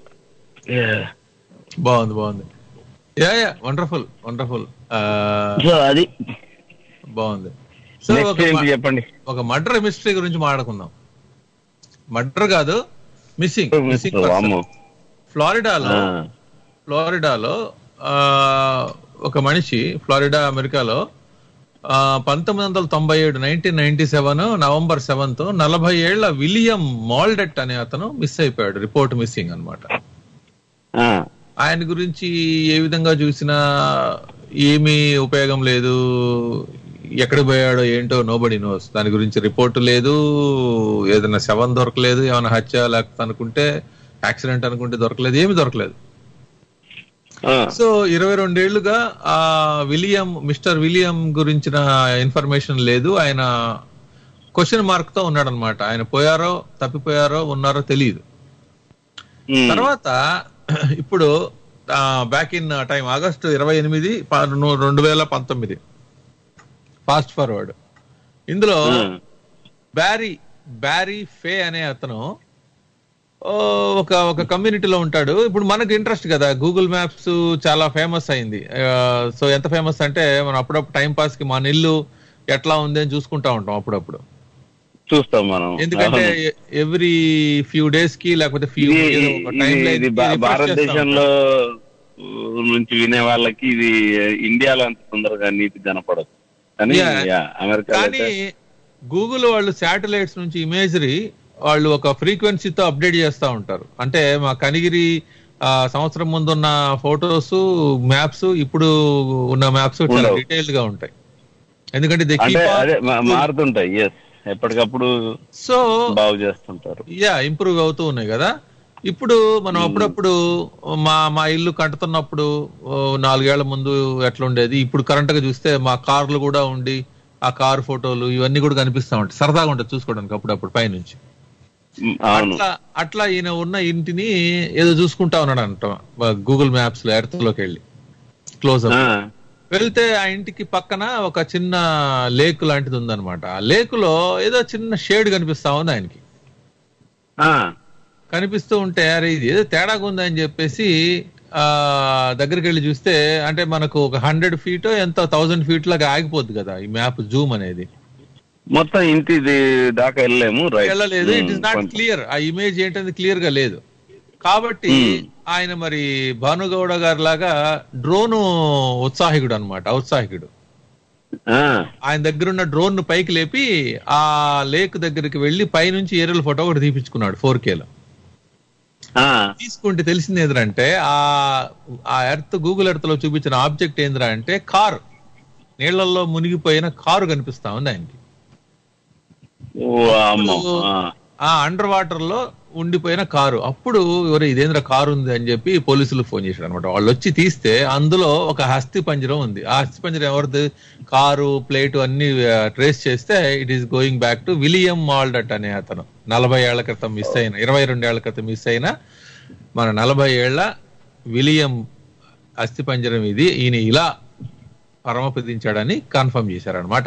బాగుంది బాగుంది yeah yeah wonderful wonderful
so అది
బాగుంది సో
నెక్స్ట్
ఒక
ఏంటి
మ-
చెప్పండి
ఒక మర్డర్ మిస్టరీ గురించి మాట్లాడుకుందాం మర్డర్ కాదు మిస్సింగ్ మిస్సింగ్
వామ్మో.
ఫ్లారిడాలో
ఆ.
ఫ్లోరిడాలో ఆ, ఒక మనిషి ఫ్లోరిడా అమెరికాలో ఆ, పంతొమ్మిది వందల తొంభై ఏడు nineteen ninety seven November seventh నలభై ఏళ్ల విలియం మాల్డెట్ అనే అతను మిస్ అయిపోయాడు రిపోర్ట్ మిస్సింగ్ అన్నమాట
ఆ,
ఆయన గురించి ఏ విధంగా చూసినా ఏమీ ఉపయోగం లేదు ఎక్కడ పోయాడో ఏంటో నోబడి నోస్ దాని గురించి రిపోర్ట్ లేదు ఏదైనా శవం దొరకలేదు ఏమైనా హత్య లేకపోతే అనుకుంటే యాక్సిడెంట్ అనుకుంటే దొరకలేదు ఏమి దొరకలేదు
ఆ,
సో ఇరవై రెండేళ్లుగా ఆ విలియం మిస్టర్ విలియం గురించిన ఇన్ఫర్మేషన్ లేదు ఆయన క్వశ్చన్ మార్క్ తో ఉన్నాడు అనమాట ఆయన పోయారో తప్పిపోయారో ఉన్నారో తెలియదు
ఉమ్,
తర్వాత ఇప్పుడు బ్యాక్ ఇన్ టైం ఆగస్టు ఇరవై ఎనిమిది ప- ను- రెండు వేల పంతొమ్మిది ఫాస్ట్ ఫార్వర్డ్ ఇందులో
ఉమ్,
బ్యారీ బ్యారీ ఫే అనే అతను ఓ, ఒక ఒక కమ్యూనిటీలో ఉంటాడు ఇప్పుడు మనకు ఇంట్రెస్ట్ కదా గూగుల్ మ్యాప్స్ చాలా ఫేమస్ అయింది సో ఎంత ఫేమస్ అంటే మనం అప్పుడప్పుడు టైం పాస్ కి మన ఇల్లు ఎట్లా ఉంది అని చూసుకుంటా ఉంటాం అప్పుడప్పుడు
చూస్తాం మనం
ఎందుకంటే
అవును.
ఎవ్రీ ఫ్యూ డేస్ కి లేకపోతే ఫ్యూ
ఇది ఇది- ఇది భా- భారతదేశంలో నుంచి వినే వాళ్ళకి ఇది ఇండియాలో అంత తొందరగా నీతి కనపడదు కానీ
Yeah.
yeah, అమెరికా
కానీ గూగుల్ వాళ్ళు శాటిలైట్స్ నుంచి ఇమేజరీ వాళ్ళు ఒక ఫ్రీక్వెన్సీతో అప్డేట్ చేస్తూ ఉంటారు అంటే మా కనిగిరి ఆ, సంవత్సరం ముందు ఉన్న ఫొటోస్ మ్యాప్స్ ఇప్పుడు ఉన్న మ్యాప్స్ చాలా
ఉండవు.
డీటెయిల్డ్ గా ఉంటాయి ఎందుకంటే they
అంటే
keep on-
అదే మా- మారుతుంటాయి ఎస్ ఎప్పటికప్పుడు
సో
బాగు చేస్తుంటారు
యా ఇంప్రూవ్ అవుతూ ఉన్నాయి కదా ఇప్పుడు మనం అప్పుడప్పుడు మా మా ఇల్లు కట్టుతున్నప్పుడు ఓ, నాలుగేళ్ల ముందు ఎట్లా ఉండేది ఇప్పుడు కరెంట్ గా చూస్తే మా కార్లు కూడా ఉండి ఆ కార్ ఫోటోలు ఇవన్నీ కూడా కనిపిస్తా ఉంటాయి సరదాగా ఉంటుంది చూసుకోవడానికి అప్పుడప్పుడు పైనుంచి
ఉమ్, అవును
అట్లా అట్లా ఈయన ఉన్న ఇంటిని ఏదో చూసుకుంటా ఉన్నాడు అంట గూగుల్ మ్యాప్స్ లో ఎర్త్ లోకి వెళ్ళి క్లోజ్
ఆ,
వెళ్తే ఆ ఇంటికి పక్కన ఒక చిన్న లేక్ లాంటిది ఉందన్నమాట ఆ లేకులో ఏదో చిన్న షేడ్ కనిపిస్తా ఉంది ఆయనకి
ఆ,
కనిపిస్తూ ఉంటే అరే ఇది ఏదో తేడాగా ఉంది అని చెప్పేసి ఆ దగ్గరికి వెళ్ళి చూస్తే అంటే మనకు ఒక హండ్రెడ్ ఫీట్ ఎంత థౌజండ్ ఫీట్ లాగా ఆగిపోద్ది కదా ఈ మ్యాప్ జూమ్ అనేది
మొత్తం ఇంటి ది- దాకా వెళ్ళలేము రైట్
వెళ్ళలేదు ఇట్ ఇస్ నాట్ క్లియర్ ఆ ఇమేజ్ ఏంటంటే క్లియర్ గా లేదు కాబట్టి ఆయన మరి భానుగౌడ గారి లాగా డ్రోన్ ఉత్సాహికుడు అనమాట ఔత్సాహికుడు ఆయన దగ్గర ఉన్న డ్రోన్ ను పైకి లేపి ఆ లేక్ దగ్గరికి వెళ్లి పైనుంచి ఏరియల్ ఫోటో ఒకటి తీపించుకున్నాడు ఫోర్ కేలో తీసుకుంటే తెలిసింది ఏంటంటే ఆ ఆ ఎర్త్ గూగుల్ ఎర్త్ లో చూపించిన ఆబ్జెక్ట్ ఏంద్రా అంటే కారు నీళ్లలో మునిగిపోయిన కారు కనిపిస్తా ఉంది ఆయనకి ఆ అండర్ వాటర్ లో ఉండిపోయిన కారు అప్పుడు ఎవరు ఇదేంద్ర కారు ఉంది అని చెప్పి పోలీసులు ఫోన్ చేశారు అనమాట వాళ్ళు వచ్చి తీస్తే అందులో ఒక హస్తి పంజరం ఉంది ఆ హస్తి పంజరం ఎవరిది కారు ప్లేట్ అన్ని ట్రేస్ చేస్తే it is going back to William Moldt అనే అతను నలభై ఏళ్ల క్రితం మిస్ అయిన ఇరవై రెండు ఏళ్ల క్రితం మిస్ అయిన మన నలభై ఏళ్ల విలియం అస్థి పంజరం ఇది ఈయన ఇలా పరమపదించాడని కన్ఫర్మ్ చేశారనమాట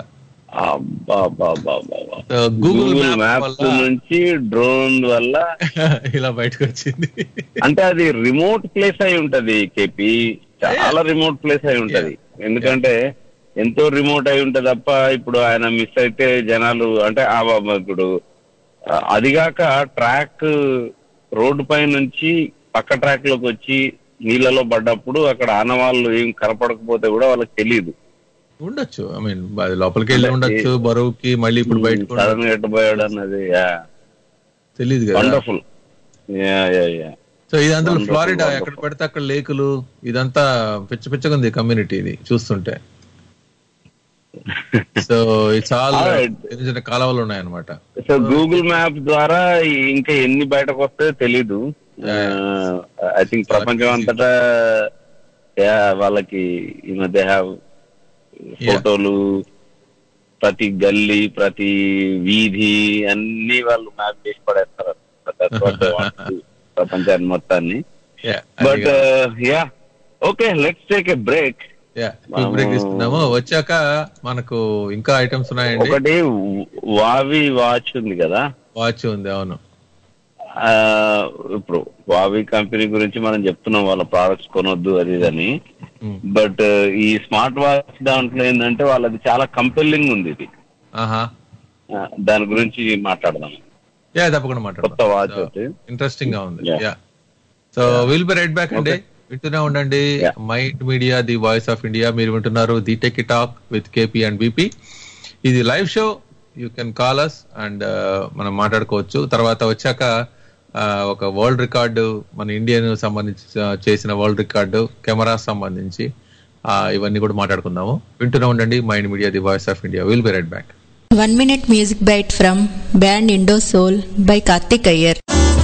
గూగుల్
గూగుల్
మ్యాప్
మ్యాప్స్
వల్ల
నుంచి డ్రోన్ వల్ల
ఇలా బయటకు వచ్చింది
అంటే అది రిమోట్ ప్లేస్ అయి ఉంటది కేపీ చాలా రిమోట్ ప్లేస్ అయి ఉంటది ఎందుకంటే ఎంతో రిమోట్ అయి ఉంటది తప్ప ఇప్పుడు ఆయన మిస్ అయితే జనాలు అంటే ఆ బాబా ఇప్పుడు ఆ, అదిగాక ట్రాక్ రోడ్డు పై నుంచి పక్క ట్రాక్ లోకి వచ్చి నీళ్ళలో పడ్డప్పుడు అక్కడ ఆనవాళ్ళు ఏం కనపడకపోతే కూడా వాళ్ళకి తెలియదు
ఉండొచ్చు ఐ మీన్ లోపలికి వెళ్ళి ఉండొచ్చు బరువుకి మళ్ళీ ఇప్పుడు బయటకు
సడన్ గా ఎట్టబోయాడు అన్నది
తెలియదు కదా
wonderful yeah yeah yeah
so ఇది అందులో
Wonderful,
ఫ్లారిడా
wonderful.
ఎక్కడ పడితే అక్కడ లేకులు ఇదంతా పిచ్చ పిచ్చగా ఉంది కమ్యూనిటీ ఇది చూస్తుంటే సో ఇట్స్ ఆల్
Alright.
చిన్న చిన్న కాలువలు ఉన్నాయన్నమాట
సో గూగుల్ మ్యాప్ ద్వారా ఇంకా ఎన్ని బయటకు వస్తాయో తెలీదు ఐ థింక్ ప్రపంచం అంతటా yeah, వాళ్ళకి ఈ మధ్య హ్యావ్ ఫోటోలు ప్రతి గల్లీ ప్రతి వీధి అన్ని వాళ్ళు మ్యాప్ చేసి పడేస్తారు That's what they want to do, ప్రపంచాన్ని మొత్తాన్ని but yeah okay let's take a break
break తీసుకున్నాము వచ్చాక మనకు ఇంకా ఐటమ్స్ ఉన్నాయండి
ఒకటి వావి వాచ్ ఉంది కదా
వాచ్ ఉంది అవును
ఆ, ఇప్పుడు వావి కంపెనీ గురించి మనం చెప్తున్నాం వాళ్ళ ప్రోడక్ట్స్ కొనొద్దు అది ఇది అని బట్ ఈ స్మార్ట్ వాచ్ దాంట్లో ఏంటంటే వాళ్ళది చాలా కంపెల్లింగ్ ఉంది ఇది
ఆహా
ఆ, దాని గురించి మాట్లాడదాం
యా తప్పకుండా
కొత్త వాచ్
మాట్లాడదాం
వచ్చి
ఇంట్రెస్టింగ్ గా ఉంది
Yeah.
Yeah so will be right back అండి వింటూనే ఉండండి mind media the voice of India మీరు వింటున్నారు the tech talk with KP and BP ఇది live show you can call us and మనం మాట్లాడుకోవచ్చు తర్వాత వచ్చాక ఆ, ఒక వరల్డ్ రికార్డు మన ఇండియన్ సంబంధించి ఆ, చేసిన వరల్డ్ రికార్డు కెమెరా సంబంధించి ఆ, ఇవన్నీ కూడా మాట్లాడుకుందాము వింటూనే ఉండండి mind media the voice of India will be right back
One minute music bite from band Indo Soul by Karthik Iyer.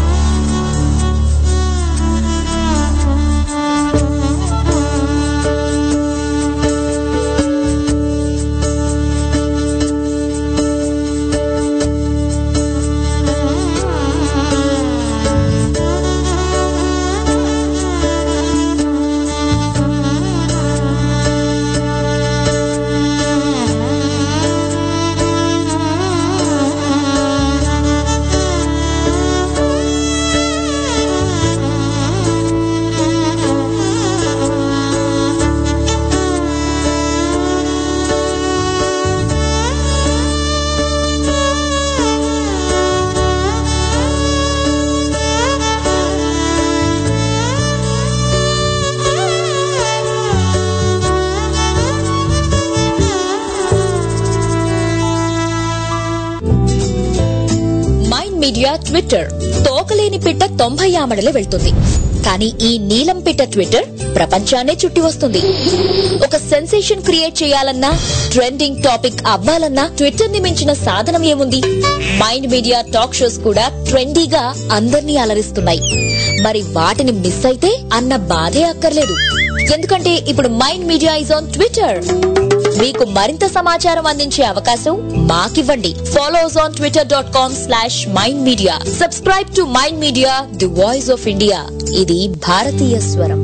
Mind media Twitter తోకలేని పిట్ట తొంభై ఆమడలే వెళ్తుంది కానీ ఈ నీలం పిట్ట ట్విట్టర్ ప్రపంచాన్నే చుట్టి వస్తుంది ఒక సెన్సేషన్ క్రియేట్ చేయాలన్నా ట్రెండింగ్ టాపిక్ అవ్వాలన్నా ట్విట్టర్ ని మించిన సాధనం ఏముంది మైండ్ మీడియా టాక్ షోస్ కూడా ట్రెండీగా అందర్నీ అలరిస్తున్నాయి మరి వాటిని మిస్ అయితే అన్న బాధే అక్కర్లేదు ఎందుకంటే ఇప్పుడు mind media is on Twitter మీకు మరింత సమాచారం అందించే అవకాశం మాకివ్వండి follows on Twitter dot com slash mind media subscribe to mind media the voice of India ఇది భారతీయ స్వరం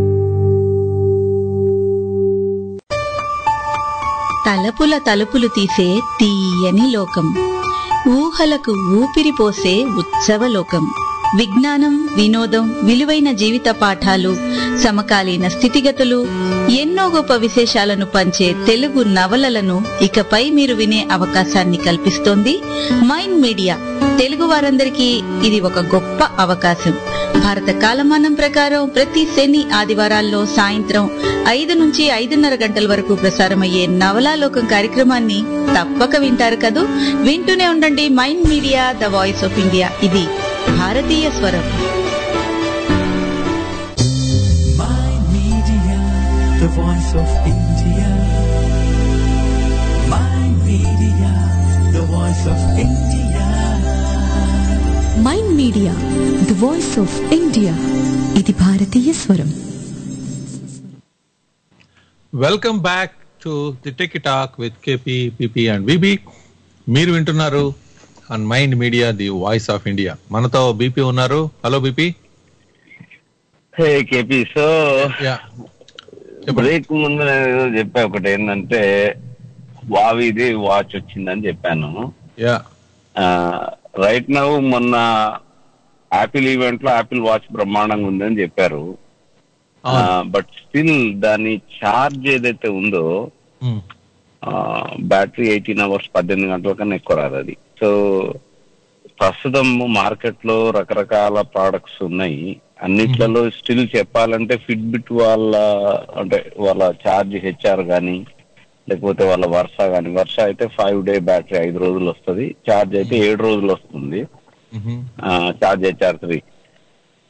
తలపుల తలుపులు తీసే తీయని లోకం ఊహలకు ఊపిరి పోసే ఉత్సవలోకం విజ్ఞానం వినోదం విలువైన జీవిత పాఠాలు సమకాలీన స్థితిగతులు ఎన్నో గొప్ప విశేషాలను పంచే తెలుగు నవలలను ఇకపై మీరు వినే అవకాశాన్ని కల్పిస్తోంది మైండ్ మీడియా తెలుగు వారందరికీ ఇది ఒక గొప్ప అవకాశం భారత కాలమానం ప్రకారం ప్రతి శని ఆదివారాల్లో సాయంత్రం ఐదు నుంచి ఐదున్నర గంటల వరకు ప్రసారమయ్యే నవలాలోకం కార్యక్రమాన్ని తప్పక వింటారు కదూ వింటూనే ఉండండి mind media the voice of India ఇది భారతీయ స్వరం
the voice of India. Mind Media, the voice of India.
Mind media the voice of India ఇది భారతీయ స్వరం
welcome back to the tech talk with KP PP and BB మీరు వింటున్నారు on mind media the voice of India మనతో BP ఉన్నారు hello BP
hey KP so break ముందు నేను ఏదో చెప్పా ఒకటి ఏంటంటే వావిది వాచ్ వచ్చిందని చెప్పాను
యా
రైట్ నౌ మొన్న యాపిల్ ఈవెంట్ లో యాపిల్ వాచ్ బ్రహ్మాండంగా ఉందని చెప్పారు బట్ స్టిల్ దాని ఛార్జ్ ఏదైతే ఉందో బ్యాటరీ ఎయిటీన్ అవర్స్ పద్దెనిమిది గంటల కన్నా ఎక్కువ రాదు అది సో ప్రస్తుతం మార్కెట్ లో రకరకాల ప్రోడక్ట్స్ ఉన్నాయి అన్నిట్లలో స్టిల్ చెప్పాలంటే ఫిట్బిట్ వాళ్ళ అంటే వాళ్ళ ఛార్జ్ హెచ్ఆర్ కానీ లేకపోతే వాళ్ళ వర్ష కానీ వర్ష అయితే ఫైవ్ డే బ్యాటరీ ఐదు రోజులు వస్తుంది ఛార్జ్ అయితే ఏడు రోజులు వస్తుంది charge HR three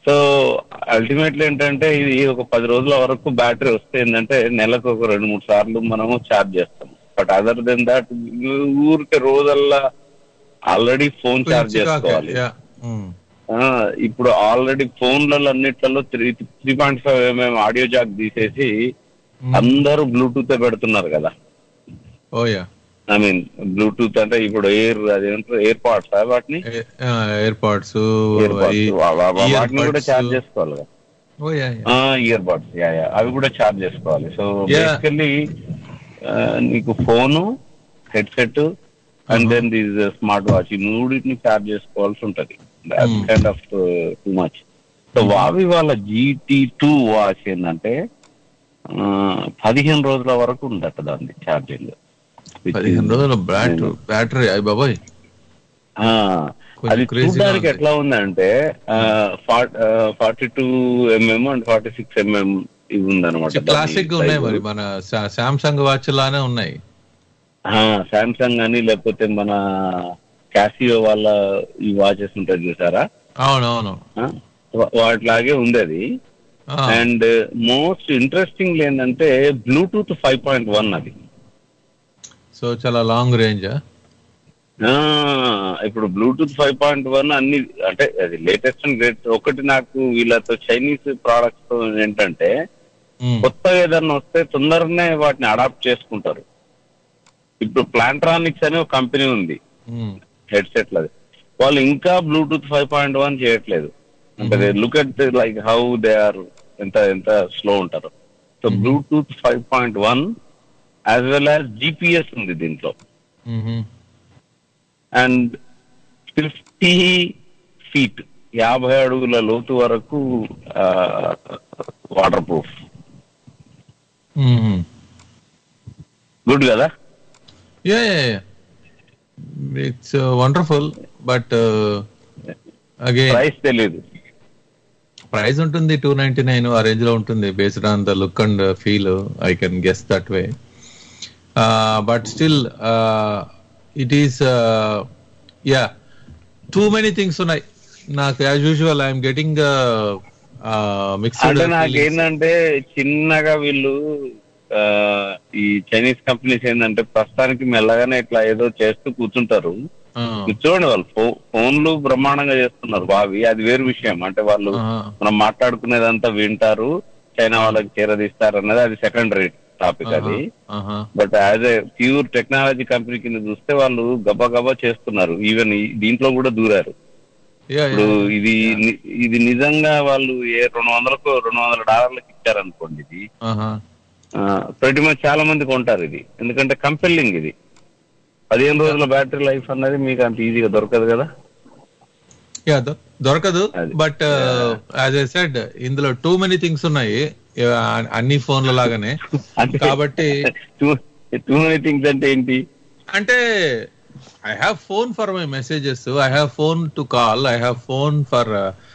so ultimately ఏంటంటే ఇది ఒక పది రోజుల వరకు బ్యాటరీ వస్తే ఏంటంటే నెలకు ఒక రెండు మూడు సార్లు మనము ఛార్జ్ చేస్తాం బట్ అదర్ దెన్ దాట్ ఊరికే రోజల్లా ఆల్రెడీ ఫోన్ ఛార్జ్ చేసుకోవాలి
యా
ఆ, ఇప్పుడు ఆల్రెడీ ఫోన్లలో అన్నిట్లలో three three point five MM audio jack తీసేసి అందరూ బ్లూటూత్ పెడుతున్నారు కదా
oh yeah
I mean Bluetooth అంటే ఇప్పుడు ఎయిర్ అదేంటారు ఎయిర్ పాడ్స్ వాటిని
ఎయిర్ పాడ్స్
ఎయిర్ పాడ్స్ వాటిని కూడా ఛార్జ్ చేసుకోవాలి కదా
oh yeah
earbuds yeah yeah అవి కూడా ఛార్జ్ చేసుకోవాలి సో
Yeah.
బేసికల్లీ నీకు phone headset and then these smart watch ఈ మూడింటిని ఛార్జ్ చేసుకోవాల్సి ఉంటది kind of too much so Huawei వాళ్ళ జీటీ టూ వాచ్ ఏంటంటే ఆ, పదిహేను రోజుల వరకు ఉందట దాన్ని ఛార్జింగ్
పదిహేను రోజుల బ్యాటరీ బ్యాటరీ అయ్యి బాబాయ్
ఆ,
కొంచెం
అది
crazy గా
చూడడానికి
ఉంది.
ఎట్లా ఉందంటే forty two MM and forty six MM ఇవి ఉందన్నమాట
క్లాసిక్ గా ఉన్నాయి మరి మన సామ్సంగ్ వాచ్ లానే ఉన్నాయి
సామ్సంగ్ అని లేకపోతే మన క్యాసియో వాళ్ళ ఈ వాచెస్ ఉంటుంది చూసారా
అవునవును
ఆ, వా- వాటిలాగే ఉంది అది
ఆ.
అండ్ మోస్ట్ ఇంట్రెస్టింగ్ ఏంటంటే బ్లూటూత్ ఫైవ్ పాయింట్ వన్ అది
సో చాలా లాంగ్ రేంజ్
ఆ, ఇప్పుడు బ్లూటూత్ ఫైవ్ పాయింట్ వన్ అన్ని అంటే అది లేటెస్ట్ అండ్ గ్రేట్ ఒకటి నాకు వీళ్ళతో చైనీస్ ప్రోడక్ట్స్ తో ఏంటంటే కొత్తగా ఏదన్నా వస్తే తొందరగానే వాటిని అడాప్ట్ చేసుకుంటారు ఇప్పుడు ప్లాంట్రానిక్స్ అనే ఒక కంపెనీ ఉంది హెడ్సెట్ లది వాళ్ళు ఇంకా బ్లూటూత్ ఫైవ్ పాయింట్ వన్ చేయట్లేదు అంటే look at like how they are ఎంత ఎంత స్లో ఉంటారు so Bluetooth five point one as well as GPS ఉంది దీంట్లో అండ్ ఫిఫ్టీ ఫీట్ యాభై అడుగుల లోతు వరకు వాటర్ ప్రూఫ్ గుడ్ కదా
yeah it's wonderful but again
price తెలియదు
ప్రైస్ ఉంటుంది టూ నైన్టీ నైన్ ఆ రేంజ్ లో ఉంటుంది based on the look and feel I can guess that way but still it is yeah too many things ఉన్నాయి నాకు as usual I'm getting mixed
అంటే నాకు ఏంటంటే చిన్నగా వీళ్ళు ఆ, ఈ చైనీస్ కంపెనీస్ ఏంటంటే ప్రస్తుతానికి మెల్లగానే ఇట్లా ఏదో చేస్తూ కూర్చుంటారు మీరు చూడండి వాళ్ళు ఫో- ఫోన్లు బ్రహ్మాండంగా చేస్తున్నారు బావి అది వేరు విషయం అంటే వాళ్ళు మనం మాట్లాడుకునేదంతా వింటారు చైనా వాళ్ళకి చేరదీస్తారు అన్నది అది సెకండరీ టాపిక్ అది but as a pure technology company కింద చూస్తే వాళ్ళు గబా గబా చేస్తున్నారు ఈవెన్ దీంట్లో కూడా దూరారు ఇప్పుడు ఇది ని- ఇది నిజంగా వాళ్ళు ఏ రెండు వందలకు రెండు వందల డాలర్లకు ఇచ్చారనుకోండి ఇది ప్రతి మచ్ చాలా మంది కొంటారు ఇది ఎందుకంటే కంపెల్లింగ్ ఇది పదిహేను రోజుల బ్యాటరీ లైఫ్ అన్నది మీకు అంత ఈజీగా దొరకదు కదా
యా దొరకదు బట్ యాజ్ ఐ సెడ్ ఇందులో టూ మెనీ థింగ్స్ ఉన్నాయి Yeah, అన్ని ఫోన్ల లాగానే కాబట్టి
టూ మెనీ థింగ్స్ అంటే ఏంటి
అంటే I have phone for my messages I have phone to call I have phone for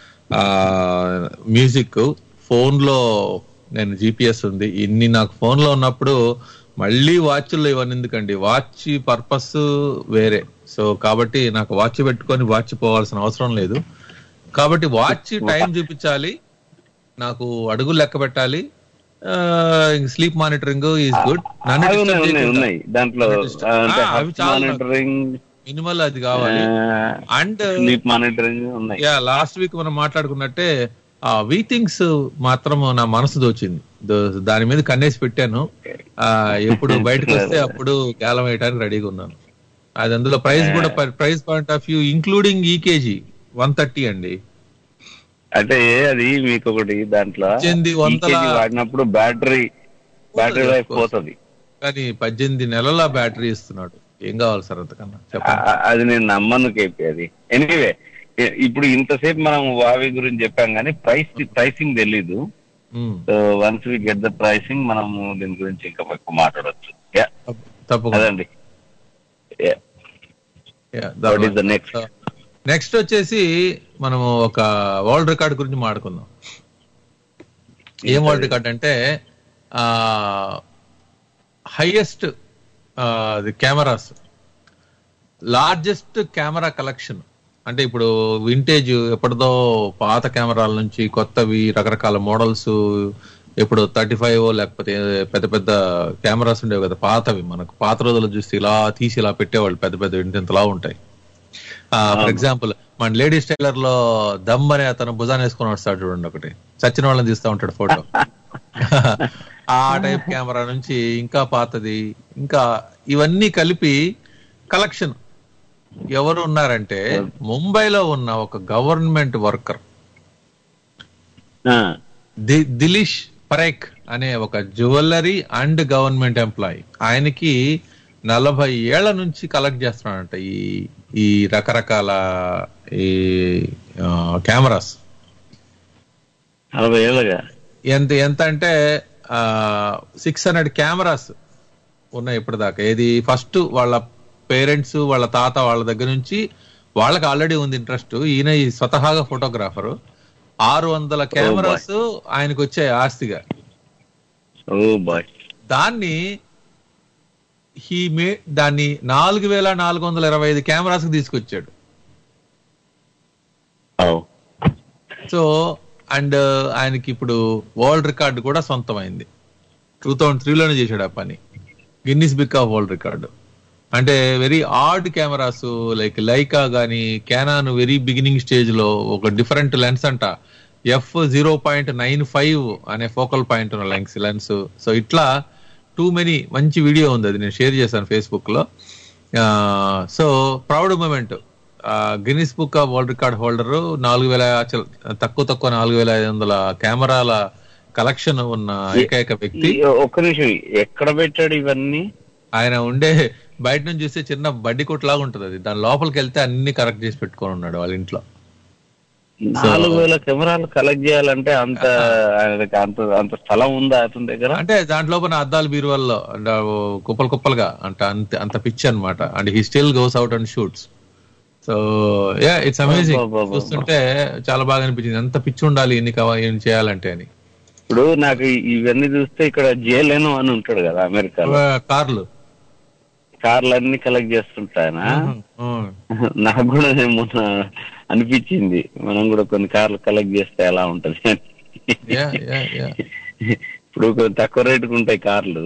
music phone లో నేను జిపిఎస్ ఉంది ఇన్ని నాకు ఫోన్ లో ఉన్నప్పుడు మళ్ళీ వాచ్లు ఇవన్నీ ఎందుకండి వాచ్ పర్పస్ వేరే సో కాబట్టి నాకు వాచ్ పెట్టుకొని వాచ్ పోవాల్సిన అవసరం లేదు కాబట్టి వాచ్ టైం చూపించాలి నాకు అడుగులు లెక్క పెట్టాలి స్లీప్ మానిటరింగ్ ఈజ్ గుడ్ నన్ను
అవి
disturb
ఉన్నాయి, ఉన్నాయి,
చేయకుండా.
ఉన్నాయి దాంట్లో
ఆ,
అంటే
అవి చాలా
మానిటరింగ్
మినిమల్ అది కావాలి అండ్
స్లీప్ మానిటరింగ్ ఉన్నాయి
యా లాస్ట్ వీక్ మనం మాట్లాడుకున్నట్టే ఆ వీ థింగ్స్ మాత్రం నా మనసు దోచింది దో- దాని మీద కన్నేసి పెట్టాను ఆ ఎప్పుడు బయటకు వస్తే అప్పుడు గేలం వేయడానికి రెడీగా ఉన్నాను అది అందులో ప్రైస్ కూడా price point of view including EKG one thirty అండి
అంటే అది మీకు ఒకటి దాంట్లో
పద్దెనిమిది వందల-
EKG వాడినప్పుడు battery battery
of
life
course.
పోతుంది
కానీ పద్దెనిమిది నెలల బ్యాటరీ ఇస్తున్నాడు ఏం కావాలి సార్ అంతకన్నా చెప్పండి
ఆ- అది నేను నమ్మను కేపీ అది ఎనీవే ఇప్పుడు ఇంతసేపు మనం వావి గురించి చెప్పాం కానీ ప్రైస్ ప్రైసింగ్ తెలీదు so once we get the pricing మనము దీని గురించి ఇంకా ఎక్కువ మాట్లాడొచ్చు యా
తప్పకుండా
అదండి What is the next?
Next వచ్చేసి మనము ఒక వరల్డ్ రికార్డ్ గురించి మాట్లాడుకుందాం ఏం వరల్డ్ రికార్డ్ అంటే ఆ highest the cameras largest camera collection అంటే ఇప్పుడు వింటేజ్ ఎప్పటిదో పాత కెమెరాల నుంచి కొత్తవి రకరకాల మోడల్స్ ఇప్పుడు థర్టీ ఫైవ్ లేకపోతే పెద్ద పెద్ద కెమెరాస్ ఉండేవి కదా పాతవి మనకు పాత రోజుల్లో చూస్తే ఇలా తీసి ఇలా పెట్టేవాళ్ళు పెద్ద పెద్ద ఇంతలా ఉంటాయి ఫర్ ఎగ్జాంపుల్ మన లేడీస్ టైలర్ లో దమ్ అనే అతను భుజాన్ని వేసుకొని వస్తాడు చూడండి ఒకటి చచ్చిన వాళ్ళని తీస్తా ఉంటాడు ఫోటో ఆ టైప్ కెమెరా నుంచి ఇంకా పాతది ఇంకా ఇవన్నీ కలిపి కలెక్షన్ ఎవరు ఉన్నారంటే ముంబైలో ఉన్న ఒక గవర్నమెంట్ వర్కర్ దిలీష్ పరేక్ అనే ఒక జ్యువెలరీ అండ్ గవర్నమెంట్ ఎంప్లాయీ ఆయనకి నలభై ఏళ్ల నుంచి కలెక్ట్ చేస్తున్నాడంట ఈ ఈ రకరకాల ఈ కెమెరాస్
నలభై ఏళ్ళగా
ఎంత ఎంత అంటే సిక్స్ హండ్రెడ్ కెమెరాస్ ఉన్నాయి ఇప్పటిదాకా ఏది ఫస్ట్ వాళ్ళ పేరెంట్స్ వాళ్ళ తాత వాళ్ళ దగ్గర నుంచి వాళ్ళకి ఆల్రెడీ ఉంది ఇంట్రెస్ట్ ఈయన ఈ స్వతహాగా ఫోటోగ్రాఫర్ ఆరు వందల కెమెరాస్ ఆయనకు వచ్చాయి ఆస్తిగా
ఓ బాయ్
దాన్ని హీ మే దాన్ని నాలుగు వేల నాలుగు వందల ఇరవై ఐదు కెమెరాస్ కి తీసుకొచ్చాడు సో అండ్ ఆయనకి ఇప్పుడు వరల్డ్ రికార్డు కూడా సొంతమైంది టూ థౌజండ్ త్రీలోనే చేశాడు ఆ పని Guinness book of world record అంటే very old cameras like Leica గానీ కెనాన్ వెరీ బిగినింగ్ స్టేజ్ లో ఒక డిఫరెంట్ లెన్స్ అంట F zero point nine five అనే ఫోకల్ పాయింట్ ఉన్న లెన్స్ లెన్స్ సో ఇట్లా టూ మెనీ మంచి వీడియో ఉంది అది నేను షేర్ చేశాను ఫేస్బుక్ లో so proud moment Guinness book of world record holder నాలుగు వేల చల్- తక్కువ తక్కువ నాలుగు వేల ఐదు వందల కెమెరాల కలెక్షన్ ఉన్న ఏకైక వ్యక్తి
ఈ ఒక్క నిమిషం ఎక్కడ పెట్టాడు ఇవన్నీ
ఆయన ఉండే బయట నుంచి చూస్తే చిన్న బడ్డీ కొట్టులాగా ఉంటది అది దాని లోపలికి వెళ్తే అన్ని కరెక్ట్ చేసి పెట్టుకొని ఉన్నాడు వాళ్ళ ఇంట్లో
నాలుగు వేల కెమెరాలు కలెక్ట్ చేయాలంటే అంత ఆయనకి అంత అంత స్థలం ఉందా అతని దగ్గర
అంటే దాంట్లో లోపల అద్దాలు బీరువాల్లో అంటే కుప్పలు కుప్పలుగా అంటే అంత అంత పిచ్ అన్నమాట and he still goes out and shoots so yeah it's amazing
అబ్బబ్బబ్బబ్బ.
చూస్తుంటే చాలా బాగా అనిపించింది ఎంత పిచ్చి ఉండాలి ఎన్ని కావాలి ఏం చేయాలంటే అని
ఇప్పుడు నాకు ఇవన్నీ చూస్తే ఇక్కడ జేలేనో అని ఉంటాడు కదా అమెరికాలో
కార్లు
కార్లు అన్ని కలెక్ట్ చేస్తుంటాయన నాకు కూడా మొన్న అనిపించింది మనం కూడా కొన్ని కార్లు కలెక్ట్ చేస్తే ఎలా ఉంటది అని.
యా యా యా
ఇప్పుడు కొంచెం తక్కువ రేటుకు ఉంటాయి కార్లు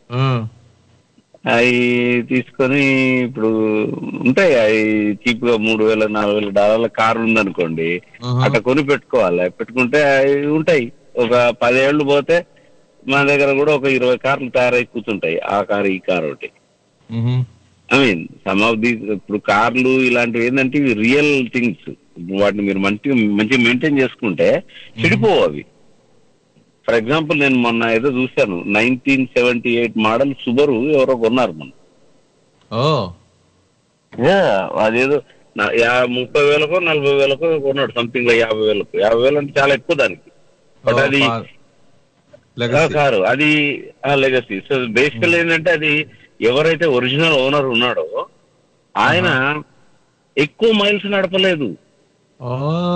అవి తీసుకొని ఇప్పుడు ఉంటాయి అవి చీప్ గా మూడు వేల నాలుగు వేల డాలర్ల కారు ఉందనుకోండి అట్లా కొని పెట్టుకోవాలి పెట్టుకుంటే అవి ఉంటాయి ఒక పదేళ్ళు పోతే మన దగ్గర కూడా ఒక ఇరవై కార్లు తయారై కూర్చుంటాయి ఆ కారు ఈ కారు ఒకటి I mean some of these ఇప్పుడు కార్లు ఇలాంటివి ఏంటంటే ఇవి రియల్ థింగ్స్ వాటిని మీరు మంచిగా మంచిగా మెయింటైన్ చేసుకుంటే చెడిపోవు అవి ఫర్ ఎగ్జాంపుల్ నేను మొన్న ఏదో చూశాను nineteen seventy eight model Subaru ఎవరో కొన్నారు మొన్న
ఓ
Yeah, అదేదో నా- యా- ముప్పై వేలకో నలభై వేలకో కొన్నాడు సంథింగ్ యాభై వేలకు యాభై వేలు అంటే చాలా ఎక్కువ దానికి బట్ అది ఆ కారు అది లెగసీ సో బేసికల్ ఏంటంటే అది ఎవరైతే ఒరిజినల్ ఓనర్ ఉన్నాడో ఆయన ఎక్కువ మైల్స్ నడపలేదు
ఓ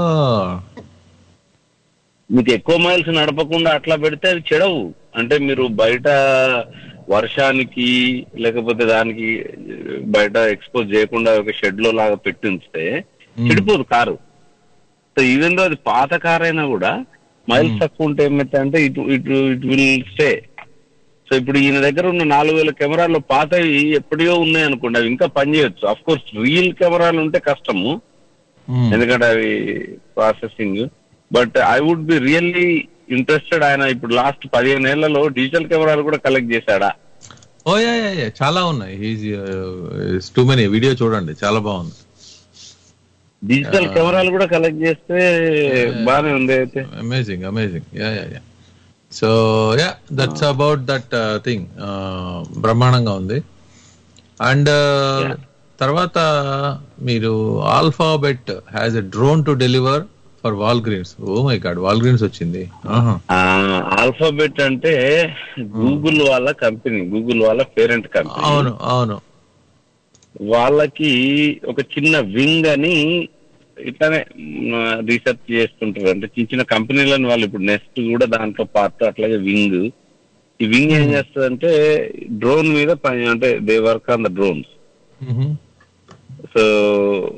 మీకు ఎక్కువ మైల్స్ నడపకుండా అట్లా పెడితే అవి చెడవు అంటే మీరు బయట వర్షానికి లేకపోతే దానికి బయట ఎక్స్పోజ్ చేయకుండా ఒక షెడ్ లో లాగా పెట్టి ఉంచితే చెడిపోదు కారు సో ఈవెన్ దో అది పాత కార్ అయినా కూడా మైల్స్ తక్కువ ఉంటే ఏమైతే అంటే it it it will stay so ఇప్పుడు ఈయన దగ్గర ఉన్న నాలుగు వేల కెమెరాలు పాతవి ఎప్పటియో ఉన్నాయి అనుకోండి అవి ఇంకా పనిచేయచ్చు అఫ్ కోర్స్ రియల్ కెమెరాలు ఉంటే కష్టము ఎందుకంటే అవి processing but I would be really interested ఆయన ఇప్పుడు లాస్ట్ పదిహేను ఏళ్లలో డిజిటల్ కెమెరాలు కూడా కలెక్ట్ చేశాడా
ఓ యా యా యా చాలా ఉన్నాయి హీజ్ టూ మెనీ వీడియో చూడండి చాలా బాగుంది
డిజిటల్ కెమెరాలు కూడా కలెక్ట్ చేస్తే బానే ఉంది అయితే
amazing amazing yeah yeah yeah so yeah that's about that thing బ్రహ్మాండంగా ఉంది అండ్ తర్వాత మీరు Alphabet has a drone to deliver for Walgreens oh my god Walgreens వచ్చింది ఆహా.
ఆల్ఫాబెట్ అంటే గూగుల్ వాళ్ళ కంపెనీ గూగుల్ వాళ్ళ పేరెంట్ కంపెనీ
అవును అవును
వాళ్ళకి ఒక చిన్న వింగ్ అని ఇట్లానే రీసెర్చ్ చేస్తుంటారు అంటే చిన్న చిన్న కంపెనీలను వాళ్ళు ఇప్పుడు నెక్స్ట్ కూడా దాంట్లో పార్ట్ అట్లాగే వింగ్ ఈ వింగ్ ఏం చేస్తుంది డ్రోన్ మీద పని అంటే they work on the drones
మ్హూ.
సో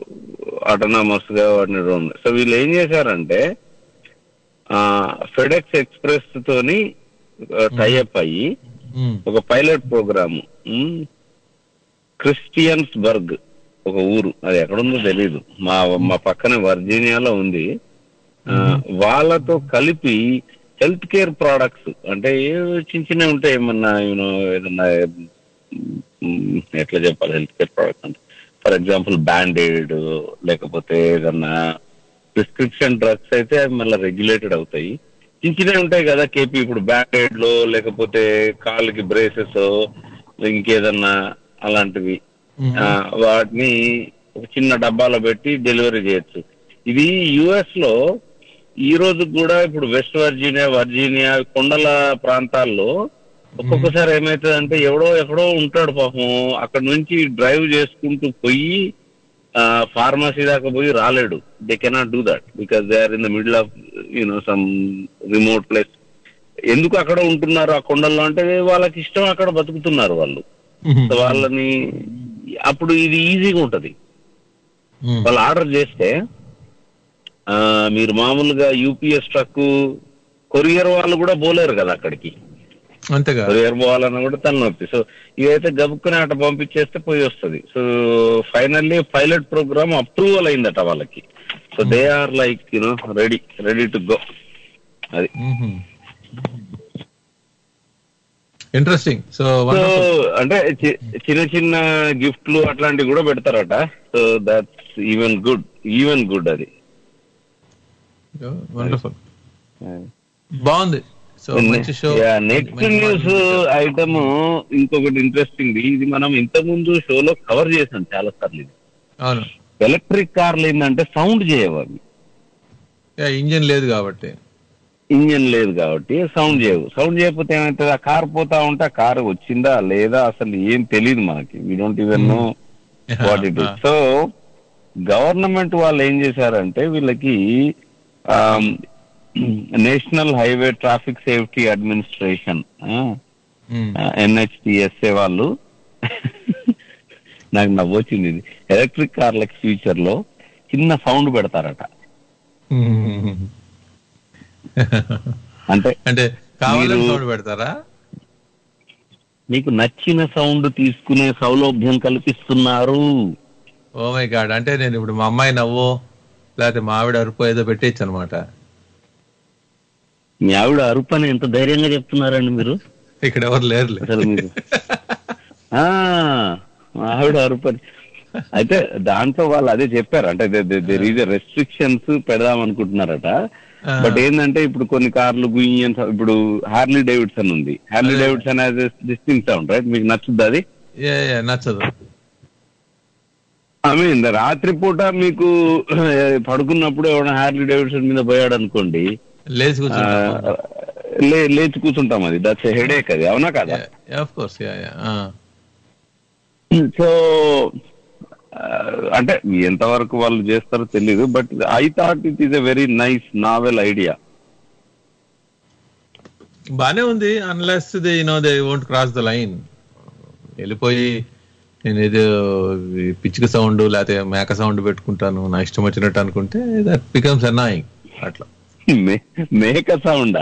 ఆటోనామస్ గా వాడిన డ్రోన్ సో వీళ్ళు ఏం చేశారంటే ఫెడెక్స్ ఎక్స్ప్రెస్ తోని టైఅప్ అయ్యి ఒక పైలట్ ప్రోగ్రామ్ క్రిస్టియన్స్ బర్గ్ ఒక ఊరు అది ఎక్కడుందో తెలియదు మా మా పక్కన వర్జీనియాలో ఉంది ఆ, వాళ్ళతో కలిపి హెల్త్ కేర్ ప్రోడక్ట్స్ అంటే ఏవో చిన్న చిన్నవి ఉంటాయి ఏమన్నా యూనో ఏదన్నా మ్, ఎట్లా చెప్పాలి హెల్త్ కేర్ ప్రోడక్ట్స్ అంటే ఫర్ ఎగ్జాంపుల్ బ్యాండేడ్ లేకపోతే ఏదన్నా ప్రిస్క్రిప్షన్ డ్రగ్స్ అయితే అవి మళ్ళీ రెగ్యులేటెడ్ అవుతాయి చిన్న చిన్నవి ఉంటాయి కదా కేపీ ఇప్పుడు బ్యాండేడ్ లో లేకపోతే కాళ్ళకి బ్రేసెస్ ఇంకేదన్నా అలాంటివి ఆ, వాటిని ఒక చిన్న డబ్బాలో పెట్టి డెలివరీ చేయొచ్చు ఇది యుఎస్ లో ఈ రోజు కూడా ఇప్పుడు వెస్ట్ వర్జీనియా వర్జీనియా కొండల ప్రాంతాల్లో ఒక్కొక్కసారి ఏమైతుందంటే ఎవడో ఎక్కడో ఉంటాడు పాపం అక్కడ నుంచి డ్రైవ్ చేసుకుంటూ పోయి ఫార్మసీ దాకా పోయి రాలేడు they cannot do that because they are in the middle of you know some remote place ఎందుకు అక్కడ ఉంటున్నారు ఆ కొండల్లో అంటే వాళ్ళకి ఇష్టం అక్కడ బతుకుతున్నారు వాళ్ళు సో వాళ్ళని అప్పుడు ఇది ఈజీగా ఉంటది వాళ్ళు ఆర్డర్ చేస్తే ఆ, మీరు మామూలుగా యూపీఎస్ ట్రక్ కొరియర్ వాళ్ళు కూడా పోలేరు కదా అక్కడికి
అంతేగా
కొరియర్ పోవాలన్నా కూడా తలనొప్పి సో ఇదైతే గబుక్కుని అట పంపించేస్తే పోయి వస్తుంది so finally pilot program approval అయిందట వాళ్ళకి so they are like you know ready ready to go అది
ఇంట్రెస్టింగ్ సో
సో అంటే చి- చిన్న చిన్న గిఫ్ట్లు అట్లాంటివి కూడా పెడతారట so that's even good even good అది
వండర్ఫుల్ బాగుంది సో మంచి షో
నెక్స్ట్ న్యూస్ ఐటమ్ ఇంకొకటి ఇంట్రెస్టింగ్ ఇది మనం ఇంతకు ముందు షోలో కవర్ చేసాం చాలా సార్లు ఇది
అవును
ఎలక్ట్రిక్ కార్లు ఏంటంటే సౌండ్ చేయవు అవి
ఇంజన్ లేదు కాబట్టి
ఇంజన్ లేదు కాబట్టి సౌండ్ చేయవు సౌండ్ చేయకపోతే ఏమవుతుంది ఆ కార్ పోతా ఉంటే ఆ కారు వచ్చిందా లేదా అసలు ఏం తెలియదు మనకి we don't even know what it is so government వాళ్ళు ఏం చేశారంటే వీళ్ళకి national highway traffic safety administration NHTSA వాళ్ళు నాకు నవ్వొచ్చింది ఇది ఎలక్ట్రిక్ కార్లకి ఫ్యూచర్ లో చిన్న సౌండ్ పెడతారట అంటే
అంటే కావాలని
మీరు-
సౌండ్ పెడతారా
మీకు నచ్చిన సౌండ్ తీసుకునే సౌలభ్యం కల్పిస్తున్నారు
ఓ మై గాడ్ అంటే నేను ఇప్పుడు మా అమ్మాయి నవ్వో లేకపోతే మా ఆవిడ అరుపు ఏదో పెట్టేయచ్చు అనమాట
మీ ఆవిడ అరుపు అని ఎంత ధైర్యంగా చెప్తున్నారండి మీరు
ఇక్కడ ఎవరు లేరులే
అసలు మీరు ఆ, మా ఆవిడ అరుపు అని అయితే దాంట్లో వాళ్ళు అదే చెప్పారు అంటే దేర్ ఈజ్ రెస్ట్రిక్షన్స్ పెడదాం అనుకుంటున్నారట బట్ ఏంటంటే ఇప్పుడు కొన్ని కార్లు గుయ్యన్ ఇప్పుడు హార్లీ డేవిడ్సన్ ఉంది Harley Davidson has distinct sound right మీకు నచ్చుద్ది అది
ఏ ఏ, నచ్చదు
ఐ మీన్ రాత్రిపూట మీకు పడుకున్నప్పుడు ఎవరైనా హార్లీ డేవిడ్సన్ మీద పోయాడు అనుకోండి
లేచి కూర్చుంటాం.
ఆ, లే- లేచి కూర్చుంటాం అది దట్స్ హెడేక్ అది అవునా కదా
of course yeah yeah
so అంటే ఎంతవరకు వాళ్ళు చేస్తారో తెలియదు but I thought it is a very nice novel idea
బానే ఉంది unless they know they won't cross the line వెళ్ళిపోయి నేను ఏదో ఈ పిచ్చుక సౌండ్ లేకపోతే మేక సౌండ్ పెట్టుకుంటాను నా ఇష్టం వచ్చినట్టు అనుకుంటే దట్ బికమ్స్ అన్నాయింగ్ అట్లా
మేక సౌండా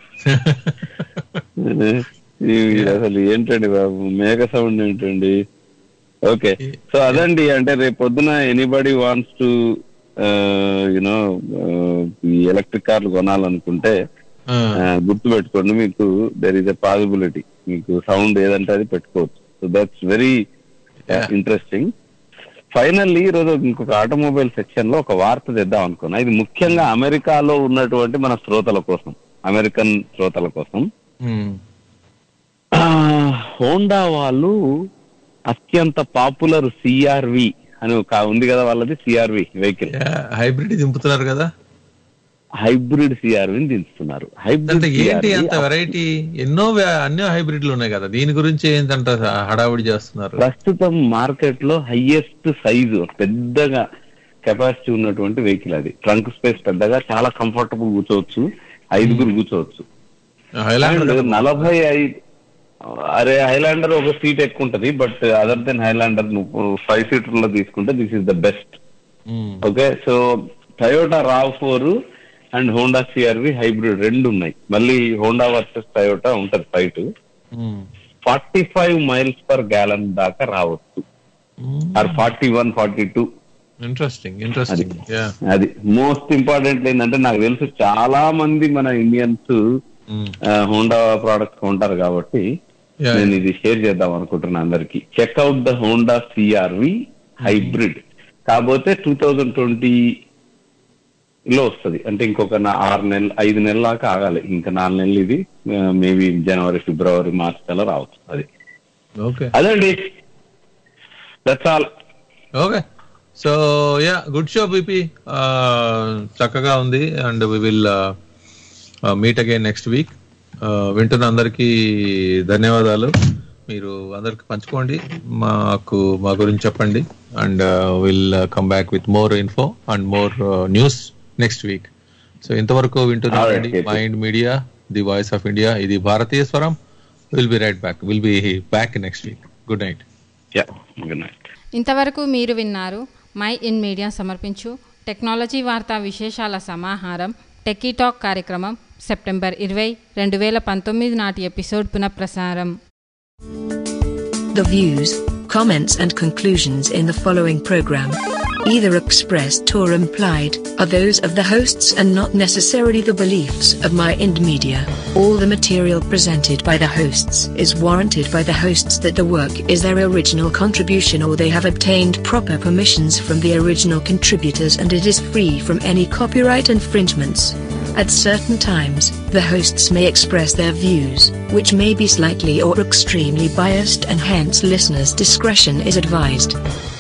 అసలు ఏంటండి బాబు మేక సౌండ్ ఏంటండి ఓకే సో అదండి అంటే రేపు పొద్దున ఎనీబడి వాంట్స్ టు యునో ఈ ఎలక్ట్రిక్ కార్లు కొనాలనుకుంటే ఆ, గుర్తు పెట్టుకోండి మీకు దెర్ ఇస్ ఎ పాసిబిలిటీ మీకు సౌండ్ ఏదంటే అది పెట్టుకోవచ్చు so that's very interesting finally ఈ రోజు ఇంకొక ఆటోమొబైల్ సెక్షన్ లో ఒక వార్త తెద్దాం అనుకున్నా ఇది ముఖ్యంగా అమెరికాలో ఉన్నటువంటి మన శ్రోతల కోసం అమెరికన్ శ్రోతల కోసం ఆ, హోండా వాళ్ళు అత్యంత పాపులర్ సిఆర్వి అని ఒక ఉంది కదా వాళ్ళది సిఆర్వి వెహికల్
హైబ్రిడ్ దింపుతున్నారు కదా
హైబ్రిడ్ సిఆర్విని దించుతున్నారు
అంటే
హైబ్రిడ్
ఏంటి
CRV
అంత వెరైటీ ఎన్నో వే- అన్ని హైబ్రిడ్లు ఉన్నాయి కదా దీని గురించి ఏంటంట హడావుడి చేస్తున్నారు
ప్రస్తుతం మార్కెట్ లో హైయెస్ట్ సైజు పెద్దగా కెపాసిటీ ఉన్నటువంటి వెహికల్ అది ట్రంక్ స్పేస్ పెద్దగా చాలా కంఫర్టబుల్ కూర్చోవచ్చు ఐదుగురు కూర్చోవచ్చు
హైలాండర్
And
కదా.
నలభై ఐదు అరే హైలాండర్ ఒక సీట్ ఎక్కువ ఉంటది బట్ అదర్ దెన్ హైలాండర్ నువ్వు ఫైవ్ సీటర్ లో తీసుకుంటే this is the best okay so Toyota RAV four and Honda CRV hybrid రెండు ఉన్నాయి మళ్ళీ హోండా వర్సెస్ టయోటా ఉంటది fight forty five miles per gallon దాకా రావచ్చు or forty one forty two
interesting interesting yeah
అది most important ఏంటంటే నాకు తెలుసు చాలా మంది మన ఇండియన్స్ హోండా ప్రొడక్ట్స్ ఉంటారు కాబట్టి
Yeah.
నేను ఇది షేర్ చేద్దాం అనుకుంటున్నా అందరికి check out the Honda CRV hybrid కాకపోతే టూ థౌజండ్ ట్వంటీ లో వస్తుంది అంటే ఇంకొక నా- ఆరు నెలలు ఐదు నెలల దాకా ఆగాలి ఇంకా నాలుగు నెలలు ఇది మేబీ జనవరి ఫిబ్రవరి మార్చ్ కల్లా రావచ్చు అది
ఓకే
అదండి that's all
okay so yeah good show BP చక్కగా ఉంది and we will meet again next week వింటున్న అందరికీ ధన్యవాదాలు మీరు అందరికి పంచుకోండి మాకు మా గురించి చెప్పండి and will come back with more info and more news next week so ఇంతవరకు వింటున్నారండి
Alright,
mind media the voice of India ఇది భారతీయ స్వరం will be right back will be back next week good night
yeah good night
ఇంతవరకు మీరు విన్నారు my in media సమర్పించు technology వార్తా విశేషాల సమాహారం టెక్కీ టాక్ కార్యక్రమం సెప్టెంబర్ ఇరవై రెండు వేల పంతొమ్మిది నాటి ఎపిసోడ్ పునఃప్రసారం
The views, comments, and conclusions in the following program, either expressed or implied, are those of the hosts and not necessarily the beliefs of My Ind Media. All the material presented by the hosts is warranted by the hosts that the work is their original contribution or they have obtained proper permissions from the original contributors and it is free from any copyright infringements. At certain times, the hosts may express their views, which may be slightly or extremely biased, and hence listeners' discretion is advised.